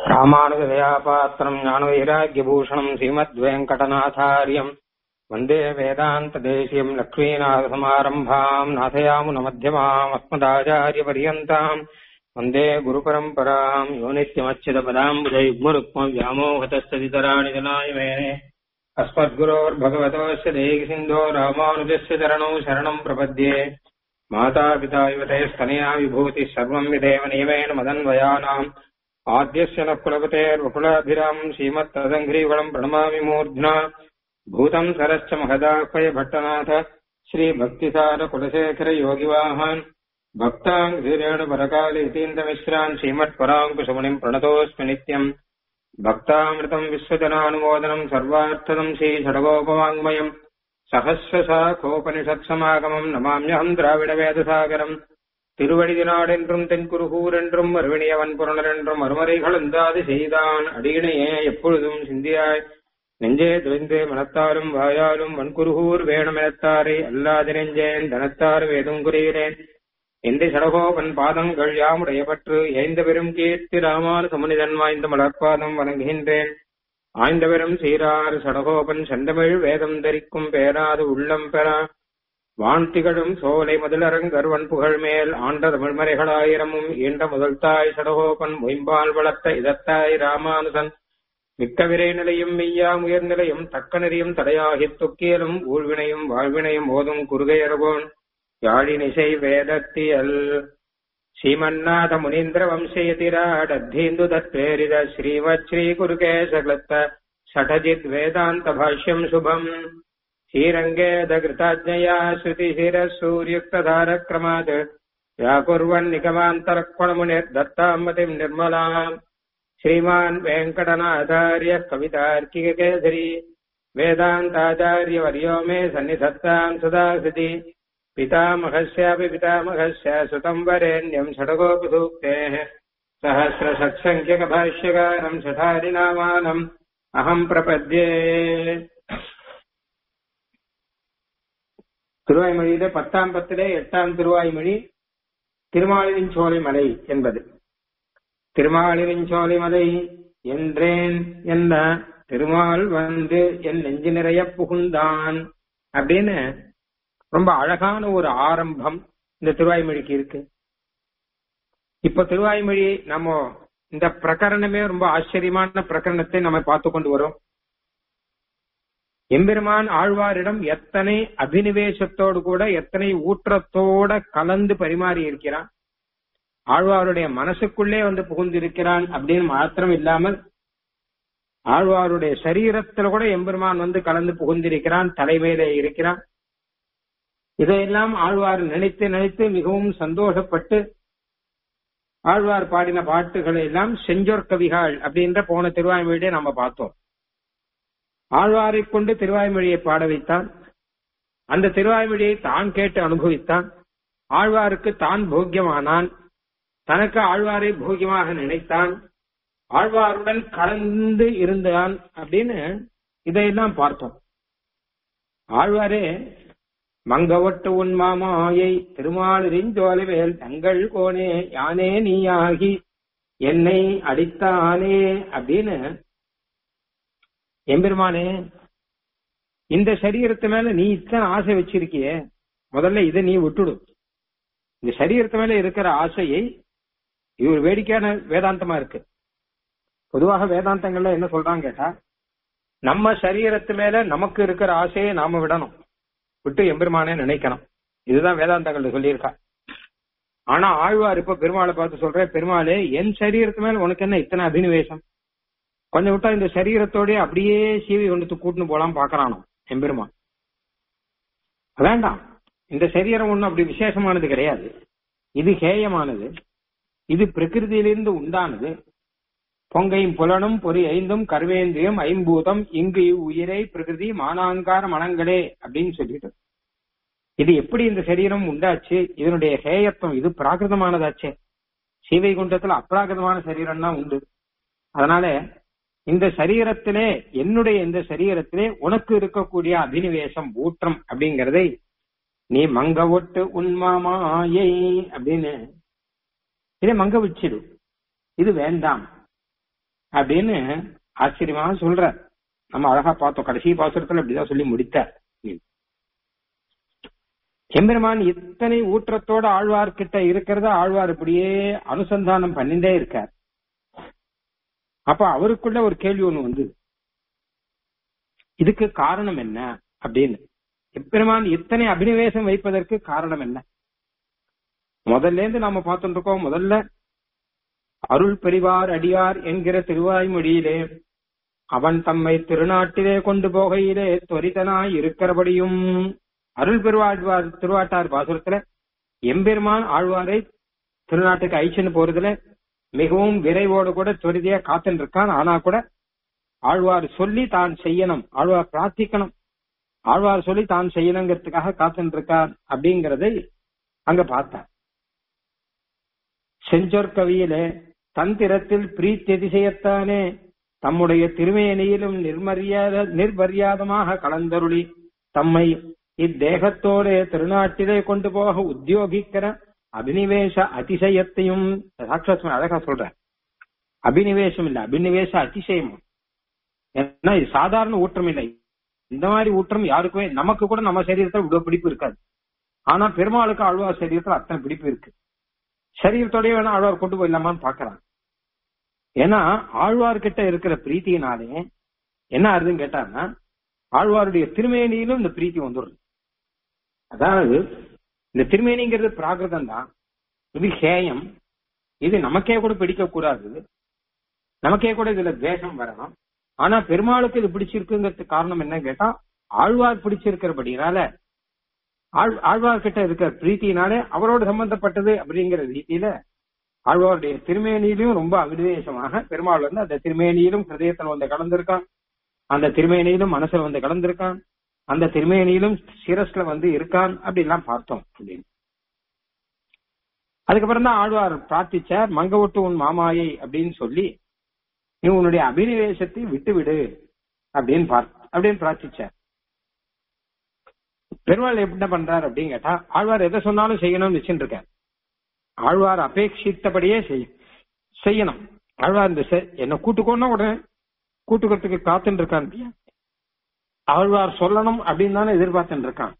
ராமானுஜதயாபாத்திரம் ஞானவைராக்கியபூஷணம் ஸ்ரீமத்வேங்கடநாதாரியம் வந்தே வேதாந்ததேசியம் லக்ஷ்மீநாதசமாரம்பாம் நாதயாமுனமத்தியமாம் அஸ்மதாச்சாரியபரியந்தாம் வந்தே குருபரம்பராம் யோ நித்யமச்சிதபதாம்புஜயுக்மருக்மவ்யாமோகதஸ்ததிதராணி ஜனாய மேனே अस्मद्गुरोर्भगवतोऽस्य देहिसिन्धो रामानुजस्य चरणौ शरणम् प्रपद्ये मातापिता युवतयस्तनया विभूतिः सर्वम् विदेव नियमेन मदन्वयानाम् आद्यस्य नः कुलपतेर्वकुलाभिराम् श्रीमत्तदङ्घ्रीवलम् प्रणमामि मूर्ध्ना भूतम् सरश्च महदाह्वय भट्टनाथ श्रीभक्तिसार कुलशेखर योगिवाहान् भक्ताङ्घ्रिरेण परकाले यतीन्द्रमिश्रान् श्रीमत्पराङ्कुशमुनिम् प्रणतोऽस्मि नित्यम् भक्तामृतम् विश्वजनानुमोदनम् सर्वार्थदम् श्रीषडगोपवाङ्मयम् சகசிரசாகோபனிஷத்சமாகமம் நமாமியகம் திராவிட வேதசாகரம் திருவடிதினாடென்றும் தென்குருகூர் என்றும் மறுவினியவன் புறனர் என்றும் மறுமறைகள் அந்தாது செய்தான் அடியினையே எப்பொழுதும் சிந்தியாய் நெஞ்சே துவைந்து மனத்தாலும் வாயாலும் வன்குருகூர் வேணுமெனத்தாரை அல்லாது நெஞ்சேன் தனத்தார் வேதும் குறிகிறேன் எந்த சடகோபன் பாதங்கள் யாமுடைய பற்று ஏய்ந்த பெரும் கீர்த்தி ராமானு சமுனிதன் வாய்ந்த மலர்பாதம் வணங்குகின்றேன் ஆய்ந்த பெரும் சீரார் சடகோபன் செந்தமிழ் வேதம் தரிக்கும் பேராது உள்ளம் பெறா வான்திகழும் சோலை முதலரங்கர்வன் புகழ் மேல் ஆண்ட தமிழ்மறைகளாயிரமும் ஈண்ட முதல் தாய் சடகோபன் மொயம்பால் வளர்த்த இதத்தாய் ராமானுசன் மிக்க விரை நிலையும் மெய்யா உயர்நிலையும் தக்க நெறியும் தடையாகித் தொக்கியலும் ஊழ்வினையும் வாழ்வினையும் ஓதும் குறுகையர்வோன் யாழினிசை வேதத்தியல் ஸ்ரீமன்னாத முனீந்திர வம்சயதிராடத்தீந்து தத்வேரித ஸ்ரீவத் ஸ்ரீ குருகேசக்லத்த சடஜித் வேதாந்த பாஷ்யம் சுபம் ஸ்ரீரங்கேத கிருதாஜ்ஞயா ஸ்ருதிசிர சூரியுக்ததாரக்ரமாத் व्याकुर्वन् निगमान्तरक्वणमुनिर् दत्तामतिम् निर्मलाम् श्रीमान् वेङ्कटनाथार्यः कवितार्किककेसरी वेदान्ताचार्यवर्यो मे सन्निधत्ताम् सदा सति पितामहस्यापि पितामहस्य सुतम् वरेण्यम् षडगोपि सूक्तेः सहस्रषट्सङ्ख्यकभाष्यकारम् शठारिनामानम् अहम् प्रपद्ये திருவாய்மொழியில பத்தாம் பத்திலே எட்டாம் திருவாய்மொழி திருமாலின் சோலை மலை என்பது திருமாலின் சோலை மலை என்றேன் என்ன திருமால் வந்து என் நெஞ்சு நிறைய புகுந்தான் அப்படின்னு ரொம்ப அழகான ஒரு ஆரம்பம் இந்த திருவாய்மொழிக்கு இருக்கு இப்ப திருவாய்மொழி நம்ம இந்த பிரகரணமே ரொம்ப ஆச்சரியமான பிரகரணத்தை நம்ம பார்த்து கொண்டு வரோம் எம்பெருமான் ஆழ்வாரிடம் எத்தனை அபினிவேசத்தோடு கூட எத்தனை ஊற்றத்தோட கலந்து பரிமாறி இருக்கிறான் ஆழ்வாருடைய மனசுக்குள்ளே வந்து புகுந்திருக்கிறான் அப்படின்னு மாத்திரம் இல்லாமல் ஆழ்வாருடைய சரீரத்துல கூட எம்பெருமான் வந்து கலந்து புகுந்திருக்கிறான் தலைமையிலே இருக்கிறான் இதையெல்லாம் ஆழ்வார் நினைத்து நினைத்து மிகவும் சந்தோஷப்பட்டு ஆழ்வார் பாடின பாட்டுகளை எல்லாம் செஞ்சோர் கவிகள் அப்படின்ற போன திருவாய்மொழியை நம்ம பார்த்தோம் ஆழ்வாரை கொண்டு திருவாய்மொழியை பாட வைத்தான் அந்த திருவாய்மொழியை தான் கேட்டு அனுபவித்தான் ஆழ்வாருக்கு தான் போக்கியமானான் தனக்கு ஆழ்வாரை போக்கியமாக நினைத்தான் ஆழ்வாருடன் கலந்து இருந்தான் அப்படின்னு இதையெல்லாம் பார்த்தோம் ஆழ்வாரே மங்கவட்டு உன் மாமாயை திருமாலிரிஞ்சோலைவேல் தங்கள் கோனே யானே நீயாகி என்னை அடித்தானே அப்படின்னு எம்பெருமானே இந்த சரீரத்து மேல நீ இத்தனை ஆசை வச்சிருக்கிய முதல்ல இதை நீ விட்டுடு இந்த சரீரத்து மேல இருக்கிற ஆசையை இது ஒரு வேடிக்கையான வேதாந்தமா இருக்கு பொதுவாக வேதாந்தங்கள்ல என்ன சொல்றாங்க கேட்டா நம்ம சரீரத்து மேல நமக்கு இருக்கிற ஆசையை நாம விடணும் விட்டு எம்பெருமானே நினைக்கணும் இதுதான் வேதாந்தங்கள் சொல்லியிருக்கா ஆனா ஆழ்வார் இப்ப பெருமாளை பார்த்து சொல்ற பெருமாளே என் சரீரத்து மேல உனக்கு என்ன இத்தனை அபினிவேசம் கொஞ்சம் விட்டா இந்த சரீரத்தோட அப்படியே சீவி கொண்டு கூட்டுன்னு போலாம் பாக்குறானோ எம்பெருமான் வேண்டாம் இந்த சரீரம் ஒண்ணும் அப்படி விசேஷமானது கிடையாது இது ஹேயமானது இது பிரகிருதியிலிருந்து உண்டானது பொங்கையும் புலனும் பொறி ஐந்தும் கர்வேந்திரியம் ஐம்பூதம் இங்கு உயிரை பிரகிருதி மானாங்கார மனங்களே அப்படின்னு சொல்லிட்டு இது எப்படி இந்த சரீரம் உண்டாச்சு இதனுடைய ஹேயத்துவம் இது பிராகிருதமானதாச்சே சீவை குண்டத்துல அப்ராகிருதமான சரீரம் தான் உண்டு அதனால இந்த சரீரத்திலே என்னுடைய இந்த சரீரத்திலே உனக்கு இருக்கக்கூடிய அபினிவேசம் ஊற்றம் அப்படிங்கறதை நீ மங்க ஒட்டு அப்படின்னு ஆச்சரியமா சொல்ற நம்ம அழகா பார்த்தோம் கடைசி பாசுரத்துல இப்படிதான் சொல்லி முடித்தார் எம்பெருமான் இத்தனை ஊற்றத்தோட ஆழ்வார்கிட்ட இருக்கிறத ஆழ்வார் இப்படியே அனுசந்தானம் பண்ணிட்டே இருக்கார் அப்ப அவருக்குள்ள ஒரு கேள்வி ஒண்ணு வந்து இதுக்கு காரணம் என்ன அப்படின்னு எம்பெருமான் இத்தனை அபினிவேசம் வைப்பதற்கு காரணம் என்ன முதல்ல இருந்து நாம பார்த்துட்டு இருக்கோம் முதல்ல அருள் பெரிவார் அடியார் என்கிற திருவாய்மொழியிலே அவன் தம்மை திருநாட்டிலே கொண்டு போகையிலே துவரிதனாய் இருக்கிறபடியும் அருள் பெருவாழ்வார் திருவாட்டார் பாசுரத்துல எம்பெருமான் ஆழ்வாரை திருநாட்டுக்கு அழிச்சுன்னு போறதுல மிகவும் விரைவோடு கூட துரிதியா காத்துன்னு இருக்கான் ஆனா கூட ஆழ்வார் சொல்லி தான் செய்யணும் ஆழ்வார் பிரார்த்திக்கணும் ஆழ்வார் சொல்லி தான் செய்யணுங்கிறதுக்காக காத்துன்னு இருக்கார் அப்படிங்கறதை அங்க பார்த்தார் செஞ்சொற்கவியிலே தந்திரத்தில் பிரீத்தியதிசயத்தானே தம்முடைய திருமேனியிலும் நிர்மரியாத நிர்மரியாதமாக கலந்தருளி தம்மை இத்தேகத்தோட திருநாட்டிலே கொண்டு போக உத்தியோகிக்கிற அபினிவேச அதிசயத்தையும் ராட்சசன் அழகா சொல்ற அபினிவேசம் இல்ல அபினிவேச அதிசயம் ஏன்னா இது சாதாரண ஊற்றம் இல்லை இந்த மாதிரி ஊற்றம் யாருக்குமே நமக்கு கூட நம்ம சரீரத்தில் இவ்வளவு பிடிப்பு இருக்காது ஆனா பெருமாளுக்கு ஆழ்வார் சரீரத்தில் அத்தனை பிடிப்பு இருக்கு சரீரத்தோடய வேணா ஆழ்வார் கொண்டு போயிடலாமான்னு பாக்குறாங்க ஏன்னா ஆழ்வார்கிட்ட இருக்கிற பிரீத்தியினாலே என்ன ஆறுதுன்னு கேட்டாங்கன்னா ஆழ்வாருடைய திருமேனியிலும் இந்த பிரீத்தி வந்துடுது அதாவது இந்த திருமேனிங்கிறது பிராகிருதம் தான் இது ஹேயம் இது நமக்கே கூட பிடிக்க கூடாது நமக்கே கூட இதுல துவேஷம் வரணும் ஆனா பெருமாளுக்கு இது பிடிச்சிருக்குங்கிறதுக்கு காரணம் என்ன கேட்டா ஆழ்வார் பிடிச்சிருக்கிறபடினால ஆழ்- ஆழ்வார் கிட்ட இருக்கிற பிரீத்தினாலே அவரோடு சம்பந்தப்பட்டது அப்படிங்கிற ரீதியில ஆழ்வாருடைய திருமேனியிலும் ரொம்ப அவிதேசமாக பெருமாள் வந்து அந்த திருமேனியிலும் ஹிருதயத்தில் வந்து கலந்திருக்கான் அந்த திருமேனியிலும் மனசுல வந்து கலந்திருக்கான் அந்த திருமேனியிலும் சிரஸ்ல வந்து இருக்கான் அப்படி எல்லாம் பார்த்தோம் அப்படின்னு அதுக்கப்புறம் தான் ஆழ்வார் பிரார்த்திச்சார் மங்க விட்டு உன் மாமாயை அப்படின்னு சொல்லி நீ உன்னுடைய அபினிவேசத்தை விட்டு விடு அப்படின்னு பார் அப்படின்னு பிரார்த்திச்சார் பெருமாள் என்ன பண்றார் அப்படின்னு கேட்டா ஆழ்வார் எதை சொன்னாலும் செய்யணும்னு வச்சுட்டு இருக்கார் ஆழ்வார் அபேட்சித்தபடியே செய் செய்யணும் ஆழ்வார் இந்த செ- என்னை கூட்டுக்கோன்னா உடனே கூட்டுக்கிறதுக்கு காத்துட்டு இருக்கான் ஆழ்வார் சொல்லணும் அப்படின்னு தானே எதிர்பார்த்துட்டு இருக்கான்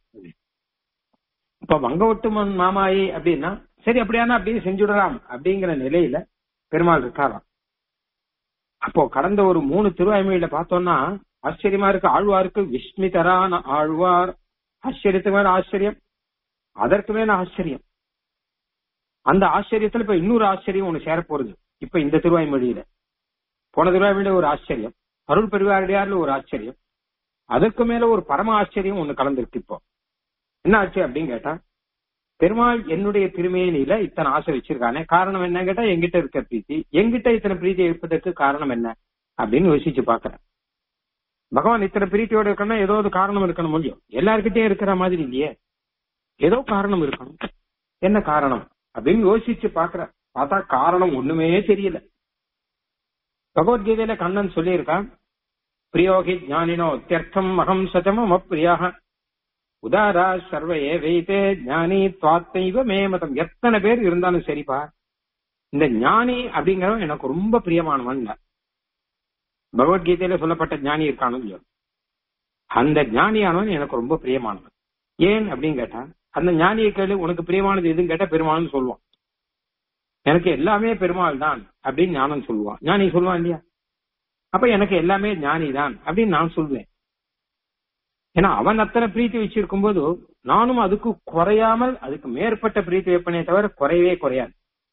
இப்ப வங்கவட்டுமன் மாமாயி அப்படின்னா சரி அப்படியானா அப்படியே செஞ்சுடலாம் அப்படிங்கிற நிலையில பெருமாள் இருக்காராம் அப்போ கடந்த ஒரு மூணு திருவாய்மொழியில பார்த்தோம்னா ஆச்சரியமா இருக்கு ஆழ்வாருக்கு விஸ்மிதரான ஆழ்வார் ஆச்சரியத்துக்கு மேல ஆச்சரியம் அதற்கு மேல ஆச்சரியம் அந்த ஆச்சரியத்துல இப்ப இன்னொரு ஆச்சரியம் ஒண்ணு சேர போறது இப்ப இந்த திருவாய்மொழியில போன திருவாய்மொழியில ஒரு ஆச்சரியம் அருள் பெருவாரடியார்ல ஒரு ஆச்சரியம் அதற்கு மேல ஒரு பரம ஆச்சரியம் ஒண்ணு கலந்துருக்கு இப்போ என்ன ஆச்சு அப்படின்னு கேட்டா பெருமாள் என்னுடைய திருமேனியில இத்தனை ஆசை வச்சிருக்கானே காரணம் என்ன கேட்டா எங்கிட்ட இருக்க பிரீத்தி எங்கிட்ட இத்தனை பிரீத்தி இருப்பதற்கு காரணம் என்ன அப்படின்னு யோசிச்சு பாக்குறேன் பகவான் இத்தனை பிரீத்தியோட இருக்கணும்னா ஏதோ ஒரு காரணம் இருக்கணும் முடியும் எல்லார்கிட்டயும் இருக்கிற மாதிரி இல்லையே ஏதோ காரணம் இருக்கணும் என்ன காரணம் அப்படின்னு யோசிச்சு பாக்குறேன் பார்த்தா காரணம் ஒண்ணுமே தெரியல பகவத்கீதையில கண்ணன் சொல்லியிருக்கான் பிரியோகி ஞானினோ தியர்த்தம் அகம் சதமம் அப்பிரியாக உதாரா சர்வ ஏவைத்தே ஞானி துவாத்தைவ மே மதம் எத்தனை பேர் இருந்தாலும் சரிப்பா இந்த ஞானி அப்படிங்கிறவன் எனக்கு ரொம்ப பிரியமானவன் பகவத்கீதையில சொல்லப்பட்ட ஞானி இருக்கானோ இல்லையோ அந்த ஞானியானவன் எனக்கு ரொம்ப பிரியமானவன் ஏன் அப்படின்னு கேட்டா அந்த ஞானியை கேளு உனக்கு பிரியமானது எதுன்னு கேட்டா பெருமாள்னு சொல்லுவான் எனக்கு எல்லாமே பெருமாள் தான் அப்படின்னு ஞானம் சொல்லுவான் ஞானி சொல்லுவான் இல்லையா அப்ப எனக்கு எல்லாமே ஞானி தான் அப்படின்னு நான் சொல்லுவேன் ஏன்னா அவன் அத்தனை பிரீத்தி வச்சிருக்கும் போது நானும் அதுக்கு குறையாமல் அதுக்கு மேற்பட்ட பிரீத்தி வைப்பனே தவிர குறையவே குறையாது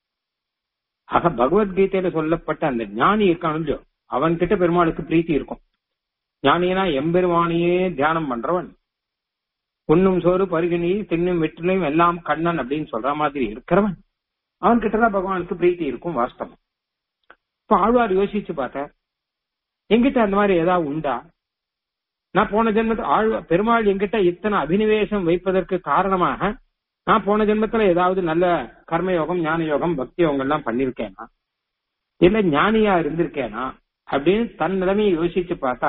ஆக பகவத்கீதையில சொல்லப்பட்ட அந்த ஞானி இருக்கான் இல்லையோ அவன் கிட்ட பெருமாளுக்கு பிரீத்தி இருக்கும் ஞானினா எம்பெருமானையே தியானம் பண்றவன் உண்ணும் சோறு பருகினி தின்னும் வெற்றிலையும் எல்லாம் கண்ணன் அப்படின்னு சொல்ற மாதிரி இருக்கிறவன் அவன் கிட்டதான் பகவானுக்கு பிரீத்தி இருக்கும் வாஸ்தவம் இப்ப ஆழ்வார் யோசிச்சு பார்த்த எங்கிட்ட அந்த மாதிரி ஏதாவது உண்டா நான் போன ஜென்மத்தில் ஆழ்வ பெருமாள் எங்கிட்ட இத்தனை அபினிவேசம் வைப்பதற்கு காரணமாக நான் போன ஜென்மத்துல ஏதாவது நல்ல கர்மயோகம் ஞான யோகம் பக்தி யோகம் எல்லாம் பண்ணிருக்கேனா இல்ல ஞானியா இருந்திருக்கேனா அப்படின்னு தன் நிலைமையை யோசிச்சு பார்த்தா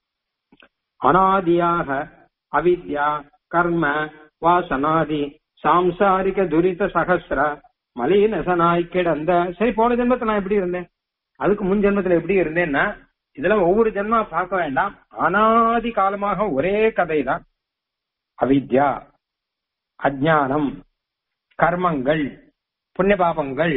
அனாதியாக அவித்யா கர்ம வாசனாதி சாம்சாரிக துரித சகசிர மலிநசனாய் கிடந்த சரி போன ஜென்மத்துல நான் எப்படி இருந்தேன் அதுக்கு முன் ஜென்மத்துல எப்படி இருந்தேன்னா இதெல்லாம் ஒவ்வொரு ஜென்மா பார்க்க வேண்டாம் அனாதி காலமாக ஒரே கதை தான் அவித்யா அஜானம் கர்மங்கள் புண்ணிய பாபங்கள்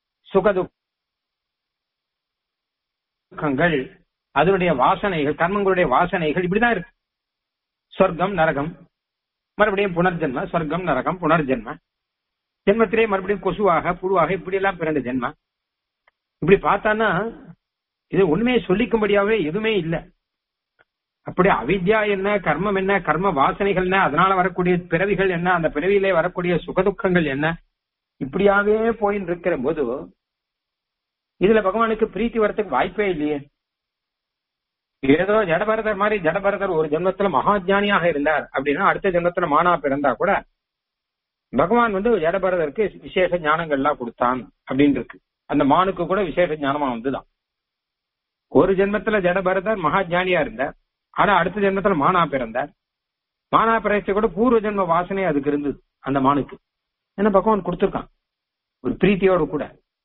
சுகதுக்கங்கள் அதனுடைய வாசனைகள் கர்மங்களுடைய வாசனைகள் இப்படிதான் இருக்கு சொர்க்கம் நரகம் மறுபடியும் புனர்ஜென்ம சொர்க்கம் நரகம் புனர்ஜென்ம ஜென்மத்திலே மறுபடியும் கொசுவாக புழுவாக இப்படி எல்லாம் பிறந்த ஜென்ம இப்படி பார்த்தான்னா இது உண்மையை சொல்லிக்கும்படியாவே எதுவுமே இல்லை அப்படி அவித்யா என்ன கர்மம் என்ன கர்ம வாசனைகள் என்ன அதனால வரக்கூடிய பிறவிகள் என்ன அந்த பிறவியிலே வரக்கூடிய சுகதுக்கங்கள் என்ன இப்படியாவே போயின்னு இருக்கிற போது இதுல பகவானுக்கு பிரீத்தி வரத்துக்கு வாய்ப்பே இல்லையே ஏதோ ஜடபரதர் மாதிரி ஜடபரதர் ஒரு ஜென்மத்துல மகாஜானியாக இருந்தார் அப்படின்னா அடுத்த ஜென்மத்துல மானா பிறந்தா கூட பகவான் வந்து ஜடபரதருக்கு விசேஷ ஞானங்கள்லாம் கொடுத்தான் அப்படின்னு இருக்கு அந்த மானுக்கு கூட விசேஷ ஞானமா வந்துதான் ஒரு ஜென்மத்துல ஜடபரதர் மகாஜானியா இருந்தார் ஆனா அடுத்த ஜென்மத்துல மானா பிறந்தார் மானா பிறச்ச கூட பூர்வ ஜென்ம வாசனை அதுக்கு இருந்தது அந்த மானுக்கு என்ன பகவான் கொடுத்திருக்கான் ஒரு பிரீத்தியோடு கூட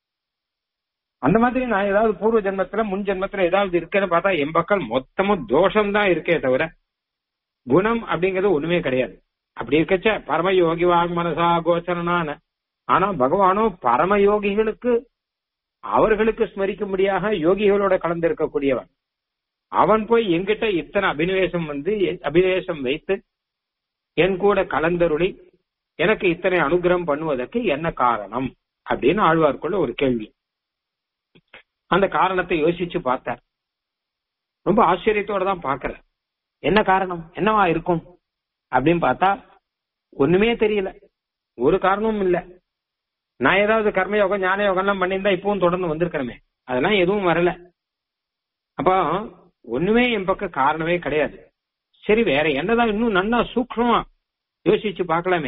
அந்த மாதிரி நான் ஏதாவது பூர்வ ஜென்மத்துல முன் ஜென்மத்துல ஏதாவது இருக்கேன்னு பார்த்தா என் பக்கம் மொத்தமும் தோஷம் தான் இருக்கே தவிர குணம் அப்படிங்கிறது ஒண்ணுமே கிடையாது அப்படி இருக்கச்ச பரமயோகி வாங் மனசா கோச்சரனான ஆனா பகவானோ பரமயோகிகளுக்கு அவர்களுக்கு ஸ்மரிக்கும்படியாக யோகிகளோட கலந்து இருக்கக்கூடியவன் அவன் போய் எங்கிட்ட இத்தனை அபினிவேசம் வந்து அபினிவேசம் வைத்து என் கூட கலந்தருளி எனக்கு இத்தனை அனுகிரகம் பண்ணுவதற்கு என்ன காரணம் அப்படின்னு ஆழ்வார்க்குள்ள ஒரு கேள்வி அந்த காரணத்தை யோசிச்சு பார்த்தார் ரொம்ப ஆச்சரியத்தோட தான் பாக்குற என்ன காரணம் என்னவா இருக்கும் அப்படின்னு பார்த்தா ஒண்ணுமே தெரியல ஒரு காரணமும் இல்ல நான் ஏதாவது கர்மயோகம் ஞான யோகம் எல்லாம் பண்ணியிருந்தா இப்பவும் தொடர்ந்து வந்திருக்கிறமே அதெல்லாம் எதுவும் வரல அப்போ ஒண்ணுமே என் பக்கம் காரணமே கிடையாது சரி வேற என்னதான் இன்னும் நல்லா சூக்ஷமா யோசிச்சு பார்க்கலாமே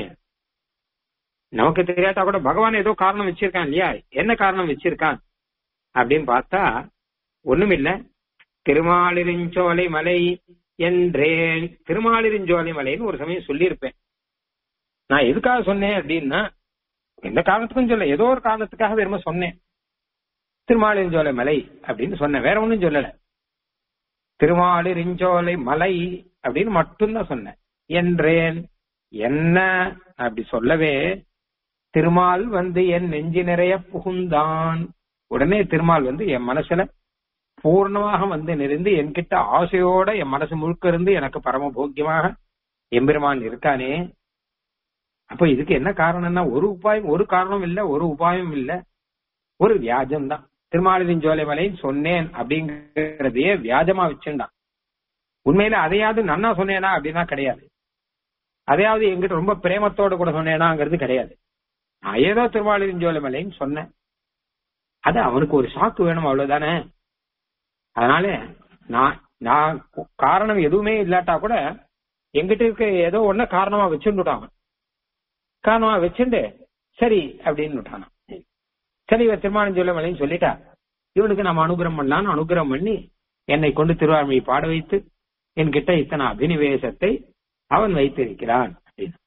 நமக்கு தெரியாட்டா கூட பகவான் ஏதோ காரணம் வச்சிருக்கான் இல்லையா என்ன காரணம் வச்சிருக்கான் அப்படின்னு பார்த்தா ஒண்ணுமில்ல திருமாலிருஞ்சோலை மலை என்றேன் திருமாலிருஞ்சோலை மலைன்னு ஒரு சமயம் சொல்லியிருப்பேன் நான் எதுக்காக சொன்னேன் அப்படின்னா எந்த காரணத்துக்கும் சொல்ல ஏதோ ஒரு காரணத்துக்காக வெறும சொன்னேன் திருமாலிருஞ்சோலை மலை அப்படின்னு சொன்னேன் வேற ஒண்ணும் சொல்லல திருமாலிருஞ்சோலை மலை அப்படின்னு மட்டும்தான் சொன்னேன் என்றேன் என்ன அப்படி சொல்லவே திருமால் வந்து என் நெஞ்சு நிறைய புகுந்தான் உடனே திருமால் வந்து என் மனசுல பூர்ணமாக வந்து நிறைந்து என்கிட்ட ஆசையோட என் மனசு முழுக்க இருந்து எனக்கு பரம போக்கியமாக எம்பெருமான் இருக்கானே அப்ப இதுக்கு என்ன காரணம்னா ஒரு உபாயம் ஒரு காரணம் இல்ல ஒரு உபாயம் இல்ல ஒரு வியாஜம் தான் திருமாலின் ஜோலைமலைன்னு சொன்னேன் அப்படிங்கறதையே வியாஜமா வச்சுட்டான் உண்மையில அதையாவது நன்னா சொன்னேனா அப்படின்னா கிடையாது அதையாவது எங்கிட்ட ரொம்ப பிரேமத்தோட கூட சொன்னேனாங்கிறது கிடையாது நான் ஏதோ திருமாலின் ஜோலைமலைன்னு சொன்னேன் அது அவனுக்கு ஒரு சாக்கு வேணும் அவ்வளவுதானே அதனால நான் நான் காரணம் எதுவுமே இல்லாட்டா கூட எங்கிட்ட இருக்க ஏதோ ஒன்ன காரணமா வச்சுட்டான் காரணமா வச்சுண்டு சரி அப்படின்னு விட்டானா சரி இவர் திருமானம் சொல்ல மலைன்னு சொல்லிட்டா இவனுக்கு நம்ம அனுகிரகம் பண்ணலான்னு அனுகிரகம் பண்ணி என்னை கொண்டு திருவாழ்மையை பாட வைத்து என்கிட்ட இத்தனை அபினிவேசத்தை அவன் வைத்திருக்கிறான் அப்படின்னு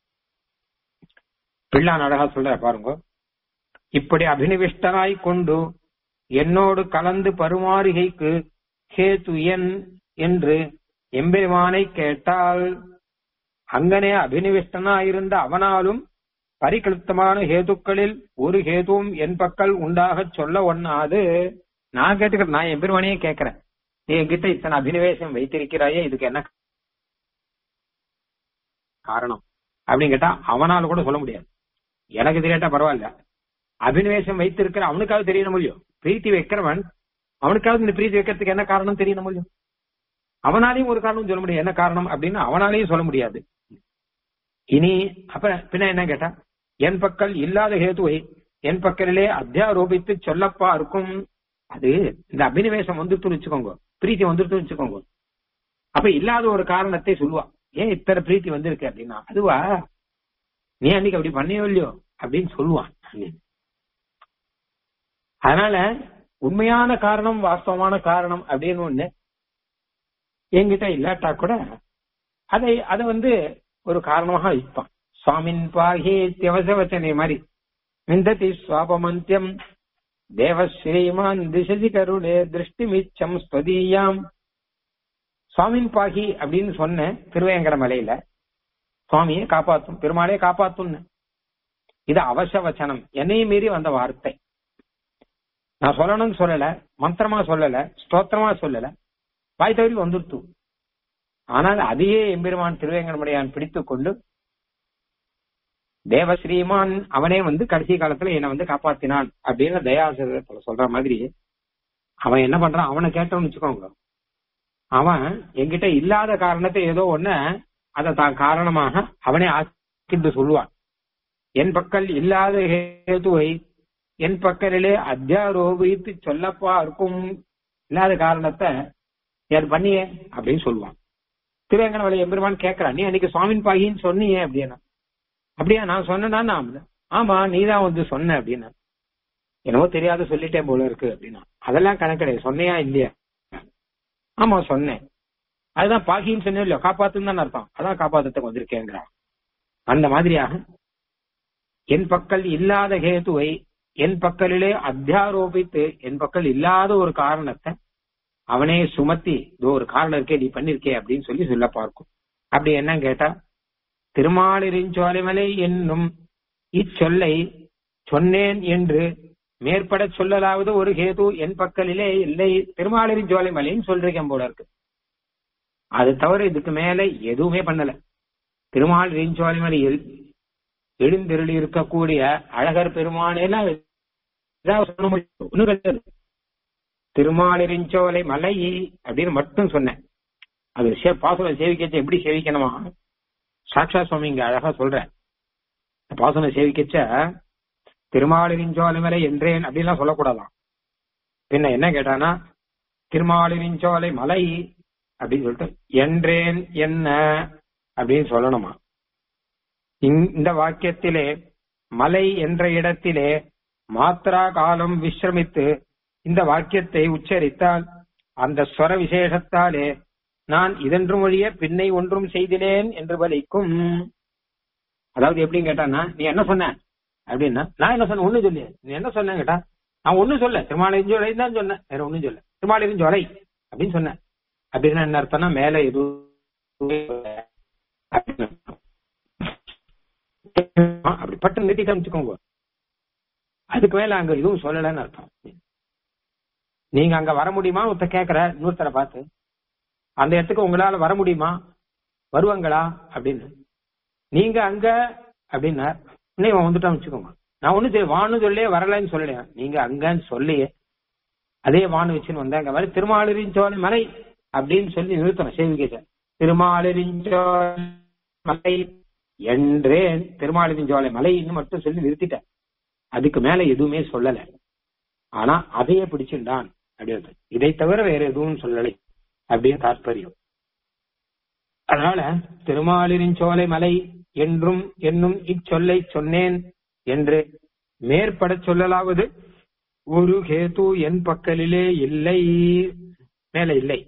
பிள்ளான் அழகா சொல்ற பாருங்க இப்படி அபினிவிஷ்டனாய் கொண்டு என்னோடு கலந்து பருமாறுகைக்கு ஹேது என் என்று எம்பெருமானை கேட்டால் அங்கனே அபினிவிஷ்டனாயிருந்த அவனாலும் பரிகல்பித்தமான ஹேதுக்களில் ஒரு ஹேதுவும் என் பக்கல் உண்டாக சொல்ல ஒண்ணாது நான் கேட்டுக்கிறேன் நான் எம்பெருமானையே கேட்கிறேன் நீ என்கிட்ட இத்தனை அபினிவேசம் வைத்திருக்கிறாயே இதுக்கு என்ன காரணம் அப்படின்னு கேட்டா அவனால கூட சொல்ல முடியாது எனக்கு தெரியாட்டா பரவாயில்ல அபினிவேசம் வைத்திருக்கிற அவனுக்காவது தெரியணும் முடியும் பிரீத்தி வைக்கிறவன் அவனுக்காவது இந்த பிரீத்தி வைக்கிறதுக்கு என்ன காரணம் தெரியணும் முடியும் அவனாலையும் ஒரு காரணம் சொல்ல முடியும் என்ன காரணம் அப்படின்னு அவனாலையும் சொல்ல முடியாது இனி அப்ப பின்ன என்ன கேட்டா என் பக்கல் இல்லாத ஹேதுவை என் பக்கலிலே அத்தியாரோபித்து சொல்லப்பா இருக்கும் அது இந்த அபினிவேசம் வந்துட்டு வச்சுக்கோங்க பிரீத்தி வந்துட்டு வச்சுக்கோங்க அப்ப இல்லாத ஒரு காரணத்தை சொல்லுவா ஏன் இத்தனை பிரீத்தி வந்திருக்கு அப்படின்னா அதுவா நீ அன்னைக்கு அப்படி பண்ணியோ இல்லையோ அப்படின்னு சொல்லுவான் அதனால உண்மையான காரணம் வாஸ்தவமான காரணம் அப்படின்னு ஒண்ணு என்கிட்ட இல்லாட்டா கூட அதை அதை வந்து ஒரு காரணமாக வைப்பான் சுவாமின் பாகே தியவசவச்சனை மாதிரி விந்ததி சுவாபமந்தியம் தேவ ஸ்ரீமான் திசதி கருணே திருஷ்டிமிச்சம் ஸ்வதீயாம் சுவாமின் பாகி அப்படின்னு சொன்னேன் திருவேங்கட மலையில சுவாமியை காப்பாத்தும் பெருமாளே காப்பாத்தும்னு இது அவச வச்சனம் என்னையும் மீறி வந்த வார்த்தை நான் சொல்லணும்னு சொல்லல மந்திரமா சொல்லல ஸ்தோத்திரமா சொல்லல வாய் தவறி வந்துடுத்து ஆனால் அதையே எம்பெருமான் திருவேங்கடமுடையான் பிடித்துக் கொண்டு தேவஸ்ரீமான் அவனே வந்து கடைசி காலத்துல என்னை வந்து காப்பாத்தினான் அப்படின்னு தயாசிரியத்துல சொல்ற மாதிரி அவன் என்ன பண்றான் அவனை கேட்டோம்னு வச்சுக்கோங்க அவன் என்கிட்ட இல்லாத காரணத்தை ஏதோ ஒண்ண அதை தான் காரணமாக அவனே ஆக்கிட்டு சொல்லுவான் என் பக்கல் இல்லாத ஹேதுவை என் பக்கலிலே அத்தியாரோபித்து சொல்லப்பா இருக்கும் இல்லாத காரணத்தை யார் பண்ணியே அப்படின்னு சொல்லுவான் திருவேங்கடவளை எம்பெருமான் கேட்கறான் நீ அன்னைக்கு சுவாமின் பாகின்னு சொன்னியே அப்படின்னா அப்படியா நான் சொன்னேன்னா நான் ஆமா நீதான் வந்து சொன்ன அப்படின்னா என்னவோ தெரியாத சொல்லிட்டேன் போல இருக்கு அப்படின்னா அதெல்லாம் கணக்கிடையாது சொன்னையா இல்லையா ஆமா சொன்னேன் அதுதான் பாகின்னு சொன்னேன் இல்லையோ காப்பாத்துன்னு தான் அர்த்தம் அதான் காப்பாத்துறதுக்கு வந்திருக்கேங்கிறான் அந்த மாதிரியாக என் பக்கல் இல்லாத ஹேதுவை என் பக்கலிலே அத்தியாரோபித்து என் பக்கல் இல்லாத ஒரு காரணத்தை அவனே சுமத்தி இதோ ஒரு காரணம் இருக்கே நீ பண்ணிருக்கே அப்படின்னு சொல்லி சொல்ல பார்க்கும் அப்படி என்ன கேட்டா திருமாலிருஞ்சோலைமலை என்னும் இச்சொல்லை சொன்னேன் என்று மேற்பட சொல்லலாவது ஒரு ஹேது என் பக்கலிலே இல்லை திருமாலிருஞ்சோலை மலைன்னு சொல்றேன் போல இருக்கு அது தவிர இதுக்கு மேல எதுவுமே பண்ணல திருமால் ரீஞ்சோலை மலையில் எழுந்தருளி இருக்கக்கூடிய அழகர் பெருமானேலாம் திருமாலிருஞ்சோலை மலை அப்படின்னு மட்டும் சொன்னேன் அது பாசனம் சேவிக்கச்ச எப்படி சேவிக்கணுமா சாட்சா சுவாமி இங்க அழகா சொல்றேன் பாசனம் சேவிக்கச்ச திருமாலிருஞ்சோலை மலை என்றேன் அப்படின்லாம் சொல்லக்கூடாதாம் பின்ன என்ன கேட்டானா திருமாலிருஞ்சோலை மலை அப்படின்னு சொல்லிட்டு என்றேன் என்ன அப்படின்னு சொல்லணுமா இந்த வாக்கியத்திலே மலை என்ற இடத்திலே மாத்திரா காலம் விஸ்ரமித்து இந்த வாக்கியத்தை உச்சரித்தால் அந்த ஸ்வர விசேஷத்தாலே நான் இதென்றும் வழிய பின்னை ஒன்றும் செய்தினேன் என்று பலிக்கும் அதாவது எப்படின்னு கேட்டானா நீ என்ன சொன்ன அப்படின்னா நான் என்ன சொன்ன ஒண்ணு சொல்லி நீ என்ன சொன்ன கேட்டா நான் ஒண்ணும் சொல்ல திருமாலிருஞ்சோலை தான் சொன்னேன் வேற ஒண்ணும் சொல்ல திருமாலிருஞ்சோலை அப்படின்னு சொன்னேன் அப்படின்னா என்ன அர்த்தம்னா மேல எதுவும் அப்படி பட்டு நிறுத்தி காமிச்சுக்கோங்க அதுக்கு மேல அங்க எதுவும் சொல்லலன்னு அர்த்தம் நீங்க அங்க வர முடியுமா ஒருத்த கேக்குற இன்னொருத்தரை பார்த்து அந்த இடத்துக்கு உங்களால வர முடியுமா வருவாங்களா அப்படின்னு நீங்க அங்க அப்படின்னா இன்னும் வந்துட்டோம் வச்சுக்கோங்க நான் ஒண்ணு சரி வான்னு சொல்லியே வரலன்னு சொல்லலையா நீங்க அங்கன்னு சொல்லியே அதே வானு வச்சுன்னு வந்தாங்க மாதிரி திருமாலிரின் சோலை மலை அப்படின்னு சொல்லி நிறுத்தணும் சேவிக்கேச திருமாலிரின் சோலை மலை என்றேன் திருமாலிரின் சோலை மலைன்னு மட்டும் சொல்லி நிறுத்திட்டேன் அதுக்கு மேல எதுவுமே சொல்லல ஆனா அதையே பிடிச்சிருந்தான் அப்படின்னு இதை தவிர வேற எதுவும் சொல்லலை அப்படின்னு தாற்பயம் அதனால திருமாலிரின் சோலை மலை என்றும் என்னும் இச்சொல்லை சொன்னேன் என்று மேற்பட சொல்லலாவது ஒரு கேது என் பக்கலிலே இல்லை மேல இல்லை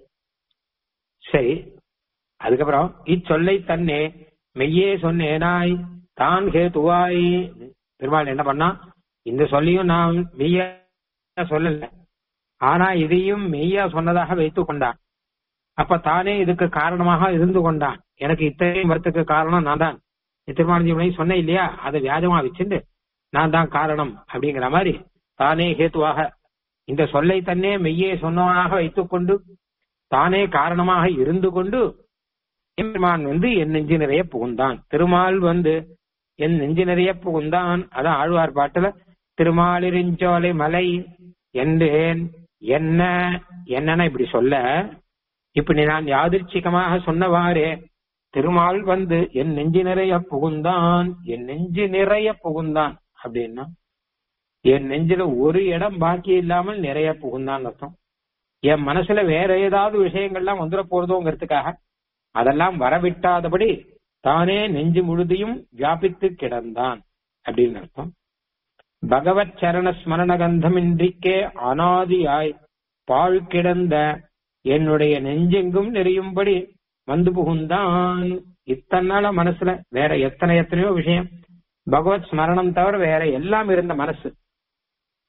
சரி அதுக்கப்புறம் இச்சொல்லை தன்னே மெய்யே சொன்னேனாய் தான் கேதுவாய் பெருமாள் என்ன பண்ணா இந்த சொல்லியும் நான் மெய்யா சொல்லல ஆனா இதையும் மெய்யா சொன்னதாக வைத்துக் கொண்டான் அப்ப தானே இதுக்கு காரணமாக இருந்து கொண்டான் எனக்கு இத்தனை வரத்துக்கு காரணம் நான் தான் திருமானஞ்சி சொன்னேன் இல்லையா அதை வியாஜமா வச்சுட்டு நான் தான் காரணம் அப்படிங்கிற மாதிரி தானே ஹேத்துவாக இந்த சொல்லை தன்னே மெய்யே சொன்னவனாக வைத்துக் கொண்டு தானே காரணமாக இருந்து கொண்டு எம்பெருமான் வந்து என் நெஞ்சு நிறைய புகுந்தான் திருமால் வந்து என் நெஞ்சு நிறைய புகுந்தான் அதான் ஆழ்வார் பாட்டுல திருமாலிருஞ்சோலை மலை என்றேன் என்ன என்னன்னா இப்படி சொல்ல இப்படி நான் யாதிர்ச்சிகமாக சொன்னவாறே திருமால் வந்து என் நெஞ்சு நிறைய புகுந்தான் என் நெஞ்சு நிறைய புகுந்தான் அப்படின்னா என் நெஞ்சில ஒரு இடம் பாக்கி இல்லாமல் நிறைய புகுந்தான் அர்த்தம் என் மனசுல வேற ஏதாவது விஷயங்கள்லாம் வந்துட போறதோங்கிறதுக்காக அதெல்லாம் வரவிட்டாதபடி தானே நெஞ்சு முழுதையும் வியாபித்து கிடந்தான் அப்படின்னு அர்த்தம் பகவத் சரண ஸ்மரண கந்தமின்றிக்கே அனாதியாய் பாழ் கிடந்த என்னுடைய நெஞ்செங்கும் நெறியும்படி வந்து புகுந்தான் இத்தனை நாள மனசுல வேற எத்தனை எத்தனையோ விஷயம் பகவத் ஸ்மரணம் தவிர வேற எல்லாம் இருந்த மனசு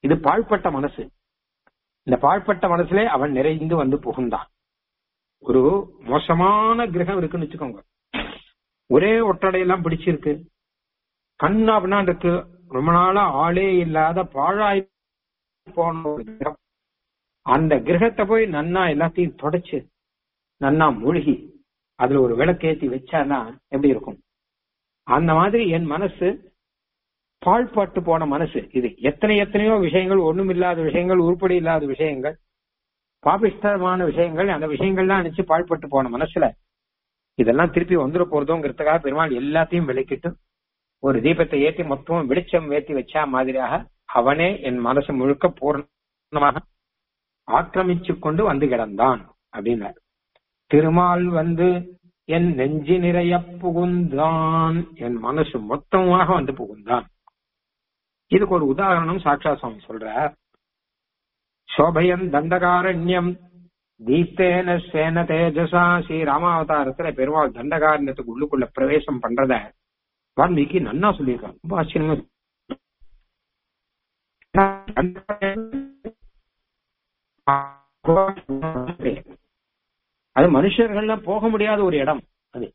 இது பாழ்பட்ட மனசு இந்த பாழ்பட்ட மனசுல அவன் நிறைந்து வந்து புகுந்தான் ஒரு மோசமான கிரகம் இருக்குன்னு வச்சுக்கோங்க ஒரே ஒட்டடையெல்லாம் பிடிச்சிருக்கு கண்ணு அப்படின்னா இருக்கு ரொம்ப நாளா ஆளே இல்லாத பாழாய் போன ஒரு கிரகம் அந்த கிரகத்தை போய் நன்னா எல்லாத்தையும் தொடச்சு நன்னா மூழ்கி அதுல ஒரு விளக்கேத்தி வச்சானா எப்படி இருக்கும் அந்த மாதிரி என் மனசு பாழ்பட்டு போன மனசு இது எத்தனை எத்தனையோ விஷயங்கள் ஒண்ணும் இல்லாத விஷயங்கள் உருப்படி இல்லாத விஷயங்கள் பாபிஷ்டமான விஷயங்கள் அந்த விஷயங்கள்லாம் நினைச்சு பாழ்பட்டு போன மனசுல இதெல்லாம் திருப்பி வந்துட போறதோங்கிறதுக்காக பெருமாள் எல்லாத்தையும் விளக்கிட்டு ஒரு தீபத்தை ஏற்றி மொத்தமும் வெளிச்சம் ஏற்றி வச்சா மாதிரியாக அவனே என் மனசு முழுக்க பூர்ணமாக ஆக்கிரமிச்சு கொண்டு வந்து கிடந்தான் அப்படின்னார் திருமால் வந்து என் நெஞ்சு நிறைய புகுந்தான் என் மனசு மொத்தமாக வந்து புகுந்தான் இதுக்கு ஒரு உதாரணம் சாட்சா சுவாமி சொல்றார் சோபயன் தண்டகாரண்யம் தீப்தேன ஸ்வேன தேஜசா ஸ்ரீ ராமாவதாரத்துல பெருமாள் தண்டகாரண்யத்துக்கு உள்ளுக்குள்ள பிரவேசம் பண்றத வால்மீகி நன்னா சொல்லியிருக்கான் ரொம்ப ஆச்சரியமா அது மனுஷர்கள்லாம் போக முடியாத ஒரு இடம் அது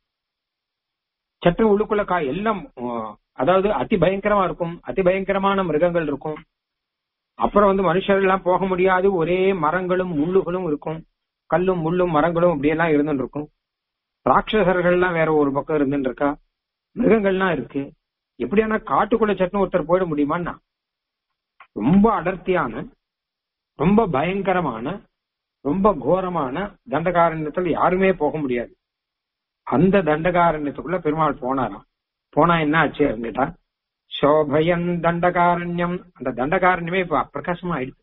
சற்று உள்ளுக்குள்ள கா எல்லாம் அஹ், அதாவது அதி பயங்கரமா இருக்கும் அதி பயங்கரமான மிருகங்கள் இருக்கும் அப்புறம் வந்து மனுஷர்கள் எல்லாம் போக முடியாது ஒரே மரங்களும் முள்ளுகளும் இருக்கும் கல்லும் முள்ளும் மரங்களும் இப்படியெல்லாம் இருந்துட்டு இருக்கும் ராட்சசர்கள்லாம் வேற ஒரு பக்கம் இருந்துட்டு இருக்கா மிருகங்கள்லாம் இருக்கு எப்படியானா காட்டுக்குள்ள சட்னு ஒருத்தர் போயிட முடியுமான்னா ரொம்ப அடர்த்தியான ரொம்ப பயங்கரமான ரொம்ப கோரமான தண்டகாரண்யத்தில் யாருமே போக முடியாது அந்த தண்டகாரண்யத்துக்குள்ள பெருமாள் போனாராம் போனா என்ன ஆச்சு அப்படின்னு கேட்டா சோபயன் தண்டகாரண்யம் அந்த தண்டகாரண்யமே இப்ப அப்பிரகாசமா ஆயிடுச்சு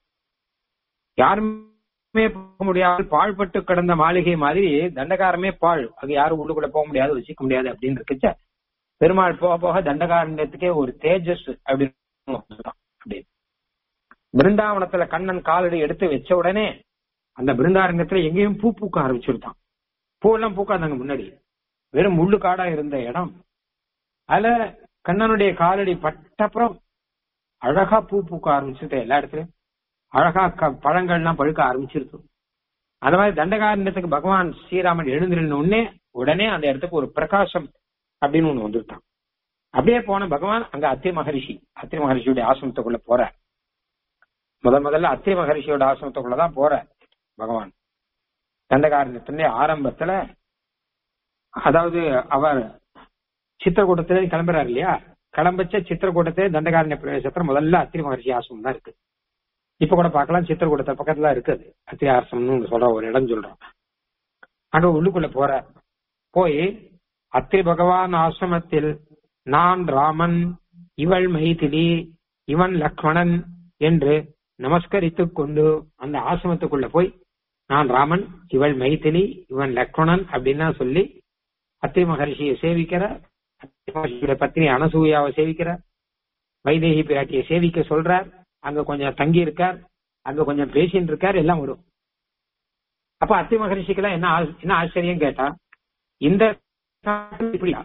யாருமே போக முடியாது பாழ்பட்டு கிடந்த மாளிகை மாதிரி தண்டகாரமே பாழ் அது யாரும் உள்ளுக்குள்ள போக முடியாது வச்சுக்க முடியாது அப்படின்னு இருக்குச்ச பெருமாள் போக போக தண்டகாரண்யத்துக்கே ஒரு தேஜஸ் அப்படின்னு அப்படின்னு பிருந்தாவனத்துல கண்ணன் காலடி எடுத்து வச்ச உடனே அந்த பிருந்தாரண்யத்துல எங்கேயும் பூ பூக்க ஆரம்பிச்சுட்டான் பூவெல்லாம் பூக்காதாங்க முன்னாடி வெறும் முள்ளு காடா இருந்த இடம் அதுல கண்ணனுடைய காலடி பட்டப்புறம் அழகா பூ பூக்க ஆரம்பிச்சிருது எல்லா இடத்துலயும் அழகா க- பழங்கள்லாம் பழுக்க ஆரம்பிச்சிருது அந்த மாதிரி தண்டகாரண்யத்துக்கு பகவான் ஸ்ரீராமன் எழுந்திருந்த உடனே உடனே அந்த இடத்துக்கு ஒரு பிரகாசம் அப்படின்னு ஒண்ணு வந்துருட்டான் அப்படியே போன பகவான் அங்க அத்திரி மகரிஷி அத்திரி மகரிஷியுடைய ஆசிரமத்துக்குள்ள போறார் முதல் முதல்ல அத்திரி மகரிஷியோட ஆசிரமத்துக்குள்ளதான் போறார் பகவான் தண்டகாரண்யத்தினுடைய ஆரம்பத்துல அதாவது அவர் சித்திரக்கூட்டத்திலே கிளம்புறாரு இல்லையா கிளம்பச்ச சித்திரக்கூட்டத்திலே தண்டகாரண்ய பிரவேசத்துல முதல்ல அத்திரி மகர்ஷி ஆசிரமம் தான் இருக்கு இப்ப கூட பார்க்கலாம் சித்திரக்கூடத்தை பக்கத்துல இருக்குது அத்திரி ஆசிரமம்னு சொல்ற ஒரு இடம் சொல்றோம் அங்க உள்ளுக்குள்ள போற போய் அத்திரி பகவான் ஆசிரமத்தில் நான் ராமன் இவள் மைதிலி இவன் லக்ஷ்மணன் என்று நமஸ்கரித்துக் கொண்டு அந்த ஆசிரமத்துக்குள்ள போய் நான் ராமன் இவள் மைதிலி இவன் லக்ஷ்மணன் அப்படின்னா சொல்லி அத்திரி மகர்ஷியை சேவிக்கிற அத்திரி மகர்ஷியோட பத்னி அனசூயாவை சேவிக்கிற வைதேகி பிராட்டியை சேவிக்க சொல்றார் அங்க கொஞ்சம் தங்கி இருக்கார் அங்க கொஞ்சம் பேசின்னு இருக்கார் எல்லாம் வரும் அப்ப அத்தி மகரிஷிக்கெல்லாம் என்ன ஆ- என்ன ஆச்சரியம் கேட்டா இந்த காட்டுல இப்படியா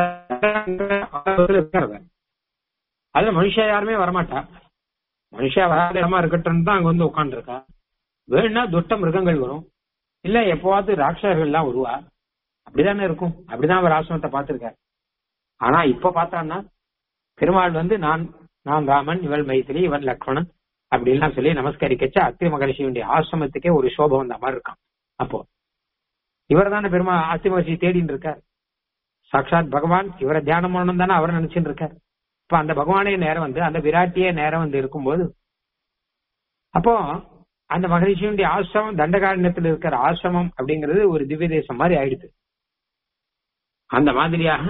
அதாவது இருக்காரு அதுல மனுஷா யாருமே வரமாட்டா மனுஷா வராத இடமா இருக்கட்டும் தான் அங்க வந்து உட்காந்துருக்கா வேணும்னா துட்ட மிருகங்கள் வரும் இல்ல எப்பவாவது ராட்சசர்கள் எல்லாம் வருவா அப்படிதானே இருக்கும் அப்படிதான் அவர் ஆசிரமத்தை பார்த்திருக்காரு ஆனா இப்ப பார்த்தான்னா பெருமாள் வந்து நான் நான் ராமன் இவள் மைத்திரி இவன் லக்ஷ்மணன் அப்படி எல்லாம் சொல்லி நமஸ்கரிக்கச்ச அத்திரி மகரிஷியுடைய ஆசிரமத்துக்கே ஒரு சோபம் வந்த மாதிரி இருக்கான் அப்போ இவர் தானே பெருமா அத்திரி மகர்ஷி தேடின்னு இருக்கார் சாட்சாத் பகவான் இவரை தியானம் பண்ணணும் தானே அவர் நினைச்சுட்டு இருக்கார் இப்ப அந்த பகவானே நேரம் வந்து அந்த விராட்டியே நேரம் வந்து இருக்கும்போது அப்போ அந்த மகரிஷியுடைய ஆசிரமம் தண்டகாரண்யத்தில் இருக்கிற ஆசிரமம் அப்படிங்கிறது ஒரு திவ்ய தேசம் மாதிரி ஆயிடுது அந்த மாதிரியாக